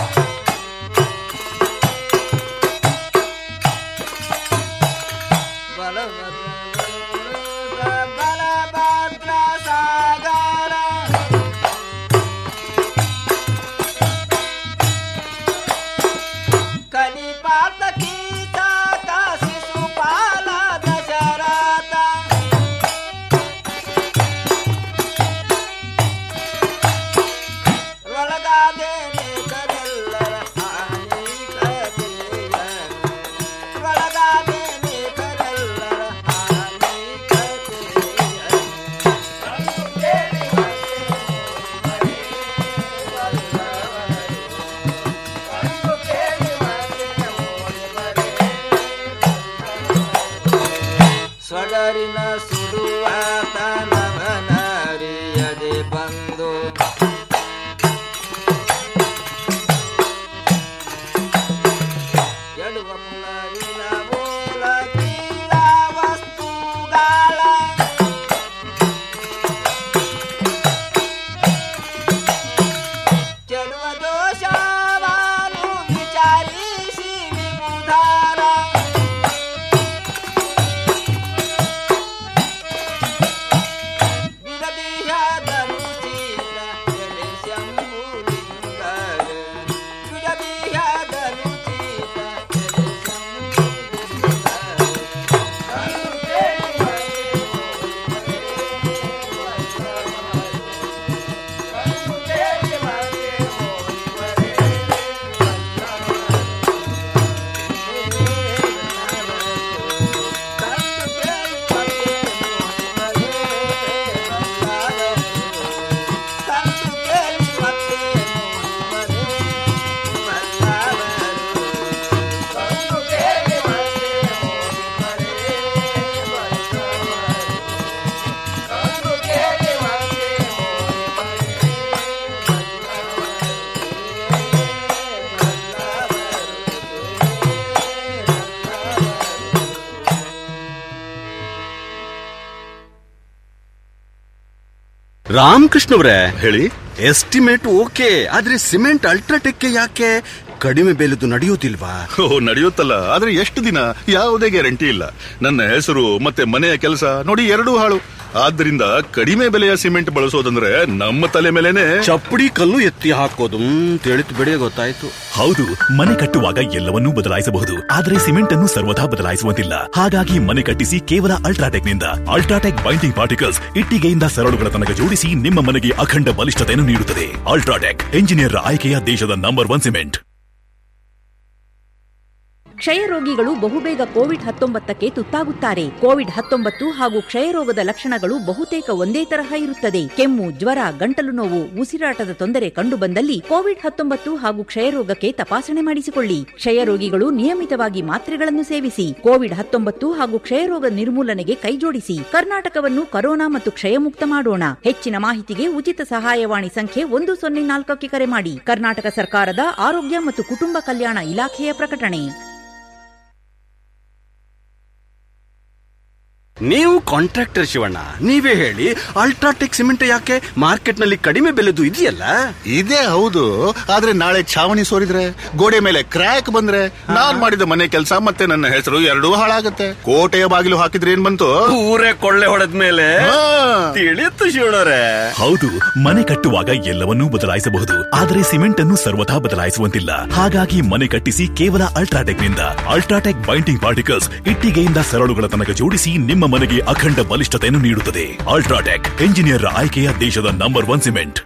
ಬಲಭದ್ರ ಬಲಭದ್ರ ಸಾಗರ ಕಲಿಪಾತ ಕೀಟ ಶಿಶುಪಾಲ ದಶರಥ ಒಳಗಾದೆ ನೇಕರೆಲ್ಲರ ಹಾನಿ ಕಥೆಯ ಒಳಗಾದೆ ನೇಕರೆಲ್ಲರ ಹಾನಿ ಕಥೆಯ ಕಂಡು ಕೇಳಿ ಕಂಡು ಕೇಳಿ ಸೊಡರಿನ ಸುಡುವ ತನವನರಿಯದೆ ಬಂದು ಎಡುವ ಪುಲವಿನ ಮೂಲ ಕೀಳ ವಸ್ತುಗಳ ಕೆಡುವ ದೋಷವಾನು ವಿಚಾರಿಸಿ ವಿಮುಧಾರ ರಾಮಕೃಷ್ಣವ್ರೆ ಹೇಳಿ ಎಸ್ಟಿಮೇಟ್ ಓಕೆ ಆದ್ರೆ ಸಿಮೆಂಟ್ ಅಲ್ಟ್ರಾಟೆಕ್ ಯಾಕೆ ಕಡಿಮೆ ಬೆಲೆದು ನಡೆಯುವುದಿಲ್ವಾ ಓ ನಡೆಯುತ್ತಲ್ಲ ಆದ್ರೆ ಎಷ್ಟು ದಿನ ಯಾವುದೇ ಗ್ಯಾರಂಟಿ ಇಲ್ಲ ನನ್ನ ಹೆಸರು ಮತ್ತೆ ಮನೆಯ ಕೆಲಸ ನೋಡಿ ಎರಡೂ ಹಾಳು ಆದ್ರಿಂದ ಕಡಿಮೆ ಬೆಲೆಯ ಸಿಮೆಂಟ್ ಬಳಸೋದಂದ್ರೆ ನಮ್ಮ ತಲೆ ಮೇಲೆನೆ ಚಪ್ಪಡಿ ಕಲ್ಲು ಎತ್ತಿ ಹಾಕೋದು ತಿಳಿತು ಬಿಡಿ ಗೊತ್ತಾಯ್ತು ಹೌದು ಮನೆ ಕಟ್ಟುವಾಗ ಎಲ್ಲವನ್ನೂ ಬದಲಾಯಿಸಬಹುದು ಆದರೆ ಸಿಮೆಂಟ್ ಅನ್ನು ಸರ್ವದಾ ಬದಲಾಯಿಸುವಂತಿಲ್ಲ ಹಾಗಾಗಿ ಮನೆ ಕಟ್ಟಿಸಿ ಕೇವಲ ಅಲ್ಟ್ರಾಟೆಕ್ ನಿಂದ ಅಲ್ಟ್ರಾಟೆಕ್ ಬೈಂಡಿಂಗ್ ಪಾರ್ಟಿಕಲ್ಸ್ ಇಟ್ಟಿಗೆಯಿಂದ ಸರಳುಗಳ ತನಕ ಜೋಡಿಸಿ ನಿಮ್ಮ ಮನೆಗೆ ಅಖಂಡ ಬಲಿಷ್ಠತೆಯನ್ನು ನೀಡುತ್ತದೆ ಅಲ್ಟ್ರಾಟೆಕ್ ಎಂಜಿನಿಯರ್ ಆಯ್ಕೆಯ ದೇಶದ ನಂಬರ್ ಒನ್ ಸಿಮೆಂಟ್ ಕ್ಷಯ ರೋಗಿಗಳು ಬಹುಬೇಗ ಕೋವಿಡ್ ಹತ್ತೊಂಬತ್ತಕ್ಕೆ ತುತ್ತಾಗುತ್ತಾರೆ ಕೋವಿಡ್ ಹತ್ತೊಂಬತ್ತು ಹಾಗೂ ಕ್ಷಯರೋಗದ ಲಕ್ಷಣಗಳು ಬಹುತೇಕ ಒಂದೇ ತರಹ ಇರುತ್ತದೆ ಕೆಮ್ಮು ಜ್ವರ ಗಂಟಲು ನೋವು ಉಸಿರಾಟದ ತೊಂದರೆ ಕಂಡುಬಂದಲ್ಲಿ ಕೋವಿಡ್ ಹತ್ತೊಂಬತ್ತು ಹಾಗೂ ಕ್ಷಯರೋಗಕ್ಕೆ ತಪಾಸಣೆ ಮಾಡಿಸಿಕೊಳ್ಳಿ ಕ್ಷಯ ರೋಗಿಗಳು ನಿಯಮಿತವಾಗಿ ಮಾತ್ರೆಗಳನ್ನು ಸೇವಿಸಿ ಕೋವಿಡ್ ಹತ್ತೊಂಬತ್ತು ಹಾಗೂ ಕ್ಷಯರೋಗ ನಿರ್ಮೂಲನೆಗೆ ಕೈಜೋಡಿಸಿ ಕರ್ನಾಟಕವನ್ನು ಕರೋನಾ ಮತ್ತು ಕ್ಷಯಮುಕ್ತ ಮಾಡೋಣ ಹೆಚ್ಚಿನ ಮಾಹಿತಿಗೆ ಉಚಿತ ಸಹಾಯವಾಣಿ ಸಂಖ್ಯೆ ಒಂದು ಸೊನ್ನೆ ನಾಲ್ಕಕ್ಕೆ ಕರೆ ಮಾಡಿ ಕರ್ನಾಟಕ ಸರ್ಕಾರದ ಆರೋಗ್ಯ ಮತ್ತು ಕುಟುಂಬ ಕಲ್ಯಾಣ ಇಲಾಖೆಯ ಪ್ರಕಟಣೆ ನೀವು ಕಾಂಟ್ರಾಕ್ಟರ್ ಶಿವಣ್ಣ ನೀವೇ ಹೇಳಿ ಅಲ್ಟ್ರಾಟೆಕ್ ಸಿಮೆಂಟ್ ಯಾಕೆ ಮಾರ್ಕೆಟ್ ನಲ್ಲಿ ಕಡಿಮೆ ಬೆಲೆದು ಇದೆಯಲ್ಲ ಇದೇ ಹೌದು ಆದ್ರೆ ನಾಳೆ ಛಾವಣಿ ಸೋರಿದ್ರೆ ಗೋಡೆ ಮೇಲೆ ಕ್ರ್ಯಾಕ್ ಬಂದ್ರೆ ನಾನ್ ಮಾಡಿದ ಮನೆ ಕೆಲಸ ಮತ್ತೆ ನನ್ನ ಹೆಸರು ಎರಡೂ ಹಾಳಾಗತ್ತೆ ಕೋಟೆಯ ಬಾಗಿಲು ಹಾಕಿದ್ರೆ ಏನ್ ಬಂತು ಊರೇ ಕೊಳ್ಳೆ ಹೊಡೆದ ಮೇಲೆ ತಿಳಿತು ಶಿವಣ್ಣರೇ ಹೌದು ಮನೆ ಕಟ್ಟುವಾಗ ಎಲ್ಲವನ್ನೂ ಬದಲಾಯಿಸಬಹುದು ಆದರೆ ಸಿಮೆಂಟ್ ಅನ್ನು ಸರ್ವದಾ ಬದಲಾಯಿಸುವಂತಿಲ್ಲ ಹಾಗಾಗಿ ಮನೆ ಕಟ್ಟಿಸಿ ಕೇವಲ ಅಲ್ಟ್ರಾಟೆಕ್ ನಿಂದ ಅಲ್ಟ್ರಾಟೆಕ್ ಬೈಂಡಿಂಗ್ ಪಾರ್ಟಿಕಲ್ಸ್ ಇಟ್ಟಿಗೆಯಿಂದ ಸರಳುಗಳ ತನಕ ಜೋಡಿಸಿ ನಿಮ್ಮ ಮನೆಗೆ ಅಖಂಡ ಬಲಿಷ್ಠತೆಯನ್ನು ನೀಡುತ್ತದೆ ಅಲ್ಟ್ರಾಟೆಕ್ ಎಂಜಿನಿಯರ್ ಆಯ್ಕೆಯ ದೇಶದ ನಂಬರ್ ಒನ್ ಸಿಮೆಂಟ್